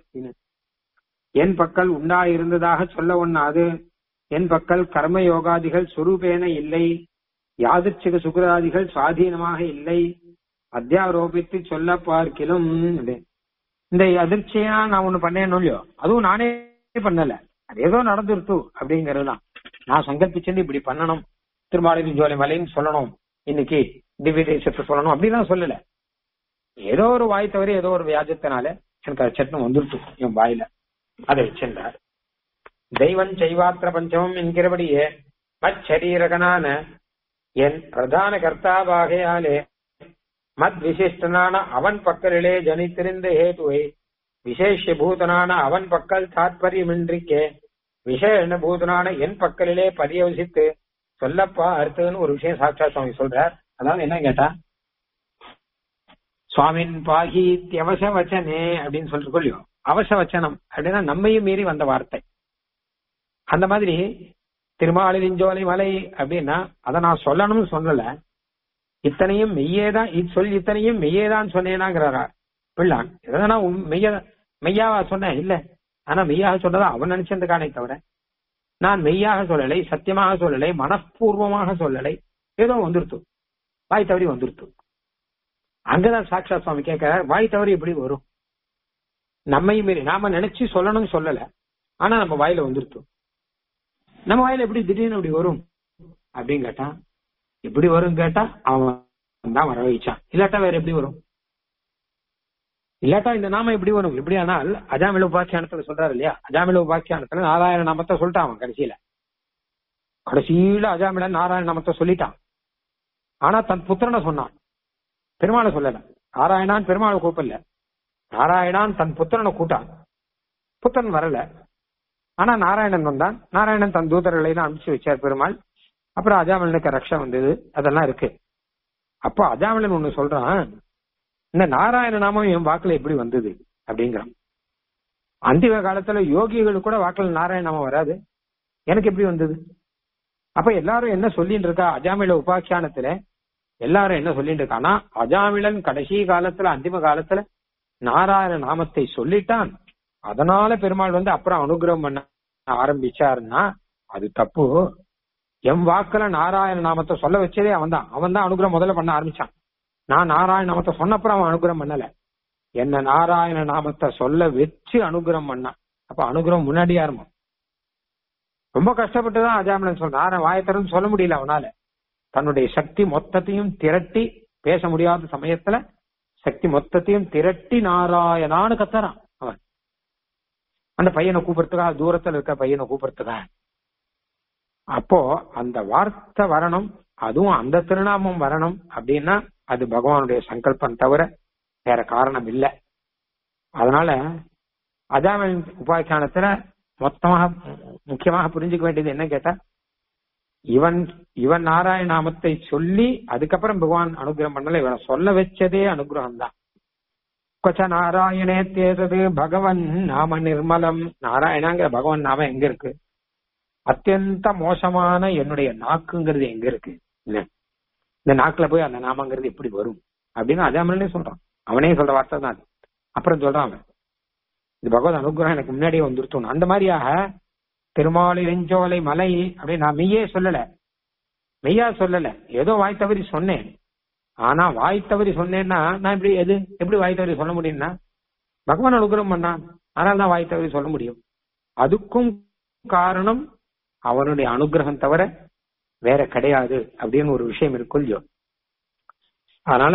என் பக்கல் உண்டா இருந்ததாக சொல்ல ஒண்ணாது என் பக்கல் கர்ம யோகாதிகள் சுரூபேன இல்லை யாதிர்ச்சிக சுகராதிகள் சுவாதீனமாக இல்லை அத்தியாரோபித்து சொல்ல பார்க்கிலும் இந்த அதிர்ச்சியா நான் ஒண்ணு பண்ணேன்னு இல்லையோ அதுவும் நானே பண்ணல அது ஏதோ நடந்துருத்து அப்படிங்கறதுதான் நான் சங்கல்பிச்சு இப்படி பண்ணணும் திருமாலினி ஜோலை மலைன்னு சொல்லணும் இன்னைக்கு திவ்ய தேசத்தை சொல்லணும் அப்படிலாம் சொல்லல ஏதோ ஒரு வாய் தவறி ஏதோ ஒரு வியாஜத்தினால எனக்கு அது சட்டம் வந்துருச்சு என் வாயில அதை வச்சிருந்தார் தெய்வம் செய்வாத்திர பஞ்சமம் என்கிறபடியே மச்சரீரகனான என் பிரதான கர்த்தாவாகையாலே மத் விசிஷ்டனான அவன் பக்கலிலே ஜனித்திருந்த ஹேதுவை விசேஷ பூதனான அவன் பக்கல் தாற்பயமின்றிக்கே விசேஷ பூதனான என் பக்கலிலே பரியவசித்து சொல்லப்பா அர்த்தம்னு ஒரு விஷயம் சாட்சா சுவாமி சொல்றார் அதாவது என்ன கேட்டா சுவாமின் பாகி அவச வச்சனே அப்படின்னு சொல்லிட்டு கொள்ளியோ அவச வச்சனம் அப்படின்னா நம்மையும் மீறி வந்த வார்த்தை அந்த மாதிரி திருமாலிரிஞ்சோலை மலை அப்படின்னா அதை நான் சொல்லணும்னு சொல்லல இத்தனையும் மெய்யேதான் சொல் இத்தனையும் மெய்யேதான் சொன்னேனாங்கிறாரா பிள்ளான் இதை நான் மெய்ய மெய்யாவா சொன்னேன் இல்ல ஆனா மெய்யாக சொன்னதா அவன் நினைச்சிருந்துக்கானே தவிர நான் மெய்யாக சொல்லலை சத்தியமாக சொல்லலை மனப்பூர்வமாக சொல்லலை ஏதோ வந்துருத்து வாய் தவறி வந்துருத்து அங்கதான் சாட்சா சுவாமி கேட்கிறார் வாய் தவறி எப்படி வரும் நம்மையும் மீறி நாம நினைச்சு சொல்லணும்னு சொல்லல ஆனா நம்ம வாயில வந்துருத்து நம்ம வாயில எப்படி திடீர்னு இப்படி வரும் அப்படின்னு கேட்டா எப்படி வரும் கேட்டா அவன் தான் வர வைச்சான் இல்லாட்டா வேற எப்படி வரும் இல்லாட்டா இந்த நாம எப்படி வரும் எப்படி ஆனால் அஜாமில உபாக்கியானத்துல சொல்றாரு இல்லையா அஜாமில உபாக்கியானத்துல நாராயண நாமத்தை சொல்லிட்டான் அவன் கடைசியில கடைசியில அஜாமில நாராயண நாமத்தை சொல்லிட்டான் ஆனா தன் புத்திரனை சொன்னான் பெருமாளை சொல்லல நாராயணான் பெருமாளை கூப்பிடல நாராயணான் தன் புத்திரனை கூட்டான் புத்திரன் வரல ஆனா நாராயணன் வந்தான் நாராயணன் தன் தூதர்களை தான் அனுப்பிச்சு வச்சார் பெருமாள் அப்புறம் அஜாமலனுக்கு ரக்ஷம் வந்தது அதெல்லாம் இருக்கு அப்போ அஜாமலன் ஒண்ணு சொல்றான் இந்த நாராயண நாமம் என் வாக்குல எப்படி வந்தது அப்படிங்கிறான் அந்திம காலத்துல யோகிகள் கூட வாக்குல நாராயண நாமம் வராது எனக்கு எப்படி வந்தது அப்ப எல்லாரும் என்ன சொல்லிட்டு இருக்கா அஜாமில உபாக்கியானத்துல எல்லாரும் என்ன சொல்லிட்டு இருக்கானா அஜாமிலன் கடைசி காலத்துல அந்திம காலத்துல நாராயண நாமத்தை சொல்லிட்டான் அதனால பெருமாள் வந்து அப்புறம் அனுகிரகம் பண்ண ஆரம்பிச்சாருன்னா அது தப்பு எம் வாக்குல நாராயண நாமத்தை சொல்ல வச்சதே அவன் தான் அவன் தான் அனுகிரகம் முதல்ல பண்ண ஆரம்பிச்சான் நான் நாராயண நாமத்தை சொன்னப்புறம் அவன் அனுகிரகம் பண்ணல என்ன நாராயண நாமத்தை சொல்ல வச்சு அனுகிரகம் பண்ணான் அப்ப அனுகிரகம் முன்னாடியா இருக்கும் ரொம்ப கஷ்டப்பட்டுதான் அஜாமலன் சொல்றான் வாயத்தரன்னு சொல்ல முடியல அவனால தன்னுடைய சக்தி மொத்தத்தையும் திரட்டி பேச முடியாத சமயத்துல சக்தி மொத்தத்தையும் திரட்டி நாராயணான்னு கத்துறான் அவன் அந்த பையனை கூப்பிடுறதுக்கா தூரத்துல இருக்க பையனை கூப்பிடுறதுக்கா அப்போ அந்த வார்த்தை வரணும் அதுவும் அந்த திருநாமம் வரணும் அப்படின்னா அது பகவானுடைய சங்கல்பம் தவிர வேற காரணம் இல்லை அதனால அஜாமன் உபாக்கியானத்துல மொத்தமாக முக்கியமாக புரிஞ்சுக்க வேண்டியது என்ன கேட்டா இவன் இவன் நாராயண நாமத்தை சொல்லி அதுக்கப்புறம் பகவான் அனுகிரகம் பண்ணல இவனை சொல்ல வச்சதே அனுகிரகம் தான் கொச்ச நாராயணே தேதது பகவன் நாம நிர்மலம் நாராயணாங்கிற பகவான் நாம எங்க இருக்கு அத்தியந்த மோசமான என்னுடைய நாக்குங்கிறது எங்க இருக்கு இல்ல இந்த நாக்குல போய் அந்த நாமங்கிறது எப்படி வரும் அப்படின்னு அஜாமலே சொல்றான் அவனே சொல்ற வார்த்தை தான் அது அப்புறம் சொல்றான் அவன் இது பகவத் அனுகிரகம் எனக்கு முன்னாடியே வந்துருத்தோம் அந்த மாதிரியாக திருமாலி வெஞ்சோலை மலை அப்படின்னு நான் மெய்யே சொல்லல மெய்யா சொல்லல ஏதோ வாய் தவறி சொன்னேன் ஆனா வாய் தவறி சொன்னேன்னா நான் இப்படி எது எப்படி வாய் தவறி சொல்ல முடியும்னா பகவான் அனுகிரகம் பண்ணான் ஆனால் தான் வாய் தவறி சொல்ல முடியும் அதுக்கும் காரணம் அவனுடைய அனுகிரகம் தவிர வேற கிடையாது அப்படின்னு ஒரு விஷயம் இருக்கும் இல்லையோ அதனால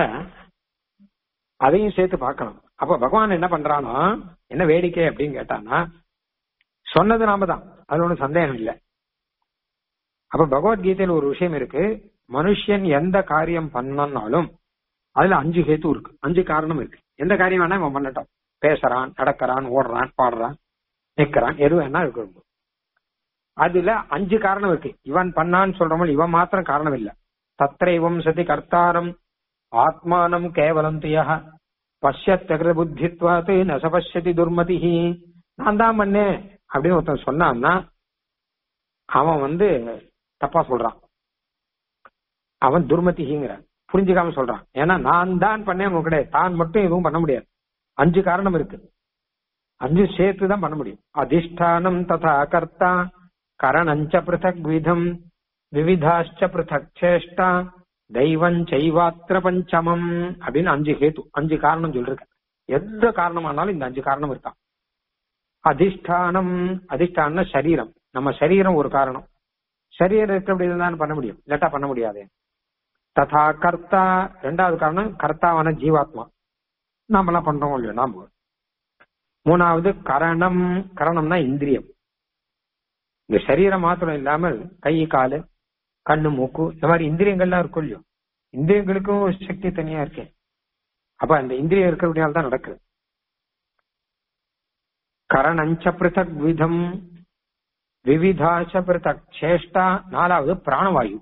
அதையும் சேர்த்து பார்க்கணும் அப்ப பகவான் என்ன பண்றானோ என்ன வேடிக்கை அப்படின்னு கேட்டானா சொன்னது நாம தான் அது ஒன்றும் சந்தேகம் இல்லை அப்ப பகவத்கீதையில ஒரு விஷயம் இருக்கு மனுஷன் எந்த காரியம் பண்ணனாலும் அதுல அஞ்சு ஹேத்து இருக்கு அஞ்சு காரணம் இருக்கு எந்த காரியம் வேணா இவன் பண்ணட்டும் பேசுறான் நடக்கிறான் ஓடுறான் பாடுறான் நிக்கிறான் எது வேணா இருக்கு அதுல அஞ்சு காரணம் இருக்கு இவன் பண்ணான்னு சொல்றவங்க இவன் மாத்திரம் காரணம் இல்ல தத்ரைவம் சதி கர்த்தாரம் ஆத்மானம் கேவலம் துயா பஷ்யத்தகிர புத்தித்வாத்து நசபஷ்யதி துர்மதி நான் தான் பண்ணேன் அப்படின்னு ஒருத்தன் சொன்னான்னா அவன் வந்து தப்பா சொல்றான் அவன் துர்மதிங்கிறான் புரிஞ்சுக்காம சொல்றான் ஏன்னா நான் தான் பண்ணேன் கிடையாது தான் மட்டும் எதுவும் பண்ண முடியாது அஞ்சு காரணம் இருக்கு அஞ்சு சேர்த்து தான் பண்ண முடியும் அதிஷ்டானம் ததா கர்த்தா கரணஞ்ச பிருத்தக் விதம் விவிதாஷ்ட பிருத்தக் சேஷ்டா தெய்வம் செய்வாத்திர பஞ்சமம் அப்படின்னு அஞ்சு ஹேத்து அஞ்சு காரணம் சொல்லிருக்க எந்த காரணமானாலும் இந்த அஞ்சு காரணம் இருக்கான் அதிஷ்டானம் அதிஷ்டான சரீரம் நம்ம சரீரம் ஒரு காரணம் சரீரம் இருக்கிறபடி தான் பண்ண முடியும் இல்லாட்டா பண்ண முடியாது ததா கர்த்தா ரெண்டாவது காரணம் கர்த்தாவான ஜீவாத்மா நாமெல்லாம் பண்றோம் இல்லையோ நாம மூணாவது கரணம் கரணம்னா இந்திரியம் இந்த சரீரம் மாத்திரம் இல்லாமல் கை காலு கண்ணு மூக்கு இந்த மாதிரி இந்திரியங்கள்லாம் இருக்கும் இல்லையோ இந்திரியங்களுக்கும் சக்தி தனியா இருக்கு அப்ப அந்த இந்திரியம் இருக்கிறபடியால் தான் நடக்குது கரணஞ்ச பிருத்தக் விதம் விவிதாச்ச பிருத்தக் சேஷ்டா நாலாவது பிராணவாயு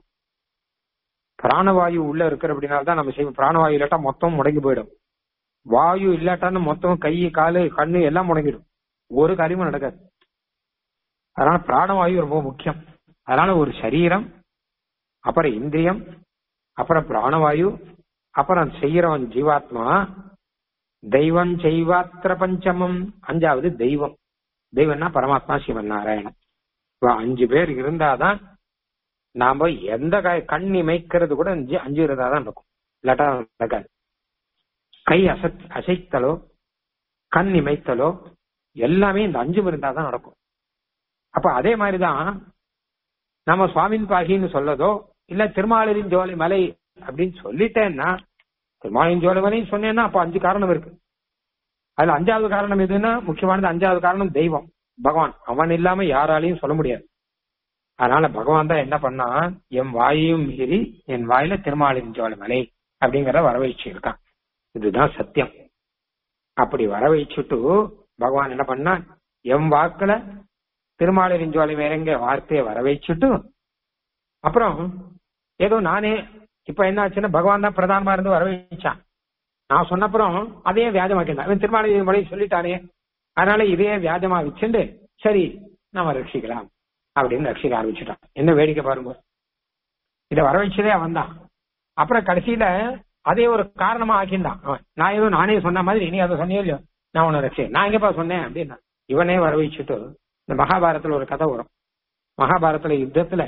பிராணவாயு உள்ள இருக்கிற அப்படின்னால தான் நம்ம செய்வோம் பிராணவாயு இல்லாட்டா மொத்தம் முடங்கி போயிடும் வாயு இல்லாட்டான்னு மொத்தம் கை காலு கண்ணு எல்லாம் முடங்கிடும் ஒரு காரியமும் நடக்காது அதனால பிராணவாயு ரொம்ப முக்கியம் அதனால ஒரு சரீரம் அப்புறம் இந்திரியம் அப்புறம் பிராணவாயு அப்புறம் செய்யறவன் ஜீவாத்மா தெய்வம் செய்வாத்திர பஞ்சமம் அஞ்சாவது தெய்வம் தெய்வம்னா பரமாத்மா சிவன் நாராயணன் அஞ்சு பேர் இருந்தாதான் நாம எந்த கண் இமைக்கிறது கூட அஞ்சு அஞ்சு இருந்தாதான் நடக்கும் இல்லாட்டா நடக்காது கை அசை அசைத்தலோ கண் இமைத்தலோ எல்லாமே இந்த அஞ்சு இருந்தாதான் நடக்கும் அப்ப அதே மாதிரிதான் நம்ம சுவாமின் பாகின்னு சொல்லதோ இல்ல திருமாலின் ஜோலை மலை அப்படின்னு சொல்லிட்டேன்னா திருமாலின் ஜோலை மலைன்னு சொன்னேன்னா அப்ப அஞ்சு காரணம் இருக்கு அதுல அஞ்சாவது காரணம் எதுன்னா முக்கியமானது அஞ்சாவது காரணம் தெய்வம் பகவான் அவன் இல்லாம யாராலையும் சொல்ல முடியாது அதனால பகவான் தான் என்ன பண்ணா என் வாயையும் மீறி என் வாயில திருமாலின் ஜோலை மலை அப்படிங்கறத வரவழைச்சு இருக்கான் இதுதான் சத்தியம் அப்படி வர வச்சுட்டு பகவான் என்ன பண்ணா எம் வாக்குல திருமாலின் ஜோலை வேறங்க வார்த்தையை வர வச்சுட்டு அப்புறம் ஏதோ நானே இப்ப என்ன ஆச்சுன்னா பகவான் தான் பிரதானமா இருந்து வர வச்சான் நான் சொன்னப்புறம் அதே வியாஜமாக்கிட்டான் அவன் திருமாலின் மொழி சொல்லிட்டானே அதனால இதே வியாஜமா வச்சுண்டு சரி நம்ம ரட்சிக்கலாம் அப்படின்னு ரட்சிக்க ஆரம்பிச்சுட்டான் என்ன வேடிக்கை பாருங்க இதை வர வச்சதே அவன் தான் அப்புறம் கடைசியில அதே ஒரு காரணமா ஆக்கிண்டான் அவன் நான் ஏதோ நானே சொன்ன மாதிரி நீ அதை சொன்னியோ இல்லையோ நான் உன்னை ரட்சி நான் எங்கப்பா சொன்னேன் அப்படின்னா இவனே வர வச்சுட்டு இந்த மகாபாரதத்துல ஒரு கதை வரும் மகாபாரதத்துல யுத்தத்துல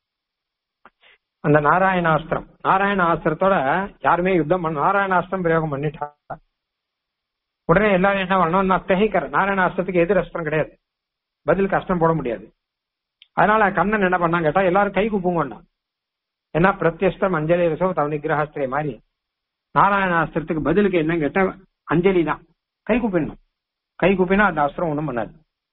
அந்த நாராயணாஸ்திரம் நாராயணாஸ்திரத்தோட யாருமே யுத்தம் பண்ண நாராயணாஸ்திரம் பிரயோகம் பண்ணிட்டா உடனே எல்லாரும் என்ன பண்ணணும் நான் திகைக்கிற நாராயணாஸ்திரத்துக்கு எதிர் அஸ்திரம் கிடையாது பதில் கஷ்டம் போட முடியாது அதனால கண்ணன் என்ன பண்ணான் கேட்டா எல்லாரும் கை குப்புங்கொண்டான் ஏன்னா பிரத்யஸ்தம் அஞ்சலி ரசோ தவ நிகிரகாஸ்திரே மாதிரி நாராயணாஸ்திரத்துக்கு பதிலுக்கு என்ன கேட்டா அஞ்சலி தான் கை கூப்பிடணும் கை கூப்பினா அந்த அஸ்திரம் ஒண்ணும் பண்ணாது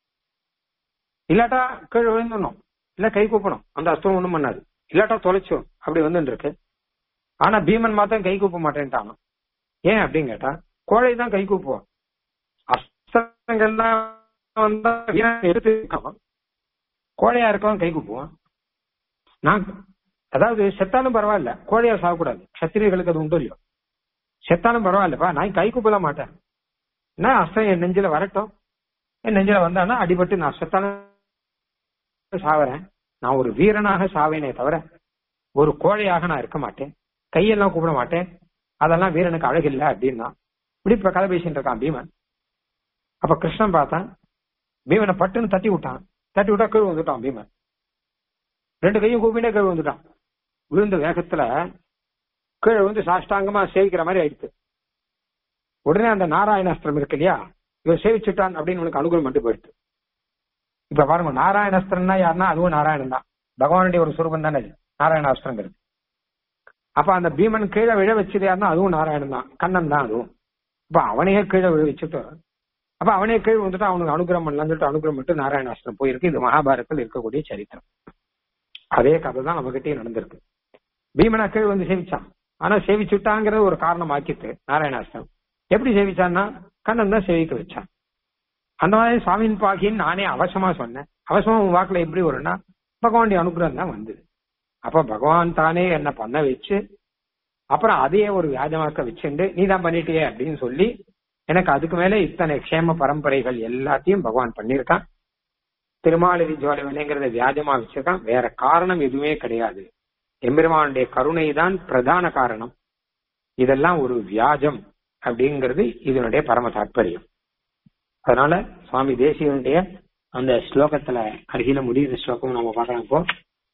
இல்லாட்டா கீழே விழுந்துடணும் இல்ல கை கூப்பணும் அந்த அஸ்திரம் ஒண்ணும் பண்ணாது இல்லாட்டா தொலைச்சிடும் அப்படி வந்து இருக்கு ஆனா பீமன் மாத்திரம் கை கூப்ப மாட்டேன்ட்டானோ ஏன் அப்படின்னு கேட்டா கோழை தான் கை கூப்புவான் அஸ்திரங்கள்லாம் வந்தா எடுத்து கோழையா இருக்கவன் கை கூப்புவான் நான் அதாவது செத்தாலும் பரவாயில்ல கோழையா சாகக்கூடாது சத்திரியர்களுக்கு அது உண்டு இல்லையோ செத்தாலும் பரவாயில்லப்பா நான் கை கூப்பல மாட்டேன் என்ன அஸ்தம் என் நெஞ்சில வரட்டும் என் நெஞ்சில வந்தானா அடிபட்டு நான் செத்தாலும் சாவறேன் நான் ஒரு வீரனாக சாவேனே தவிர ஒரு கோழையாக நான் இருக்க மாட்டேன் கையெல்லாம் கூப்பிட மாட்டேன் அதெல்லாம் வீரனுக்கு அழகில்லை அப்படின்னா இப்படி இப்ப கதை பேசிட்டு இருக்கான் பீமன் அப்ப கிருஷ்ணன் பார்த்தான் பீமனை பட்டுன்னு தட்டி விட்டான் தட்டி விட்டா கீழ் வந்துட்டான் பீமன் ரெண்டு கையும் கூப்பினே கீழ் வந்துட்டான் விழுந்த வேகத்துல கீழே வந்து சாஷ்டாங்கமா சேவிக்கிற மாதிரி ஆயிடுச்சு உடனே அந்த நாராயணாஸ்திரம் இருக்கு இல்லையா இவன் சேவிச்சுட்டான் அப்படின்னு உனக்கு அனுகூலம் மட்டும் போயிடுது இப்ப பாருங்க நாராயணாஸ்திரம்னா யாருன்னா அதுவும் நாராயணன் தான் பகவானுடைய ஒரு சுரூபம் தானே அது நாராயணாஸ்திரங்கிறது அப்ப அந்த பீமன் கீழே விழ வச்சது யாருன்னா அதுவும் நாராயணன் தான் கண்ணன் தான் அதுவும் அப்ப அவனையே கீழே விழ வச்சுட்டு அப்ப அவனே கீழே வந்துட்டு அவனுக்கு அனுகிரகம் பண்ணலாம்னு சொல்லிட்டு அனுகிரகம் மட்டும் நாராயணாஸ்திரம் போயிருக்கு இது மகாபாரதத்தில் இருக்கக்கூடிய சரித்திரம் அதே கதை தான் நம்ம கிட்டே நடந்திருக்கு பீமனா கீழ் வந்து சேவிச்சான் ஆனா சேவிச்சுட்டாங்கிறது ஒரு காரணம் ஆக்கிட்டு நாராயணாஷ்டம் எப்படி சேவிச்சான்னா கண்ணன் தான் சேவிக்க வச்சான் அந்த மாதிரி சுவாமியின் பாகின்னு நானே அவசமா சொன்னேன் அவசமா உன் வாக்குல எப்படி வரும்னா பகவானுடைய அனுகிரகம் தான் வந்தது அப்ப பகவான் தானே என்ன பண்ண வச்சு அப்புறம் அதையே ஒரு வியாஜமாக்க வச்சுண்டு நீ தான் பண்ணிட்டியே அப்படின்னு சொல்லி எனக்கு அதுக்கு மேல இத்தனை க்ஷேம பரம்பரைகள் எல்லாத்தையும் பகவான் பண்ணியிருக்கான் திருமாலிரி ஜோலை விலைங்கிறத வியாஜமா வச்சிருக்கான் வேற காரணம் எதுவுமே கிடையாது எம்பெருமானுடைய கருணை தான் பிரதான காரணம் இதெல்லாம் ஒரு வியாஜம் அப்படிங்கிறது இதனுடைய பரம தாற்பயம் அதனால சுவாமி தேசியனுடைய அந்த ஸ்லோகத்துல அருகில முடிகிற ஸ்லோகம் நம்ம பார்க்கலாம் இப்போ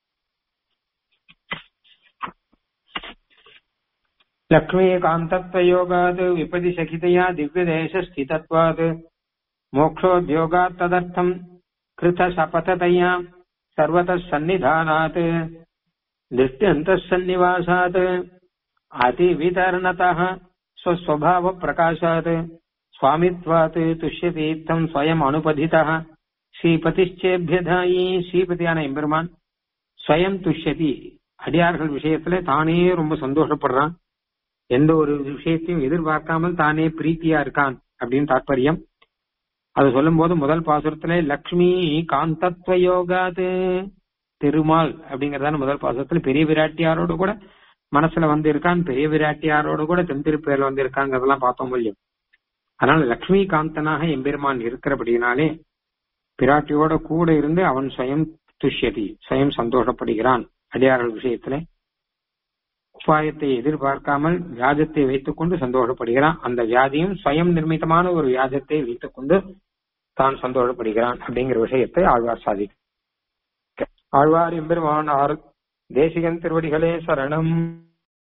लक्ष्मीकान्तत्वयोगात् विपदिशखितया दिव्यदेशस्थितत्वात् मोक्षोद्योगात् तदर्थम् कृतशपथतया सर्वतः सन्निधानात् दृष्ट्यन्तः सन्निवासात् अतिवितरणतः स्वस्वभावप्रकाशात् स्वामित्वात् तुष्यतीर्थम् स्वयम् अनुपधितः ஸ்ரீபதிச்சேபியதாயி ஸ்ரீபதியான எம்பெருமான் ஸ்வயம் துஷ்யதி அடியார்கள் விஷயத்துல தானே ரொம்ப சந்தோஷப்படுறான் எந்த ஒரு விஷயத்தையும் எதிர்பார்க்காமல் தானே பிரீத்தியா இருக்கான் அப்படின்னு தாற்பயம் அது சொல்லும் போது முதல் பாசுரத்துல லக்ஷ்மி காந்தத்வ யோகாது திருமால் அப்படிங்கறதான முதல் பாசுரத்துல பெரிய விராட்டியாரோடு கூட மனசுல வந்து இருக்கான் பெரிய விராட்டியாரோடு கூட தென்திருப்பேர்ல வந்து இருக்காங்கிறதெல்லாம் பார்த்தோம் இல்லையோ அதனால லக்ஷ்மி காந்தனாக எம்பெருமான் இருக்கிறபடினாலே பிராட்டியோட கூட இருந்து அவன் சுயம் துஷ்யதி சுயம் சந்தோஷப்படுகிறான் அடியார்கள் விஷயத்துல உபாயத்தை எதிர்பார்க்காமல் வியாஜத்தை வைத்துக் கொண்டு சந்தோஷப்படுகிறான் அந்த வியாதியும் சுயம் நிர்மிதமான ஒரு வியாஜத்தை வைத்துக் கொண்டு தான் சந்தோஷப்படுகிறான் அப்படிங்கிற விஷயத்தை ஆழ்வார் சாதி ஆழ்வார் எம்பெருமானார் தேசிகன் திருவடிகளே சரணம்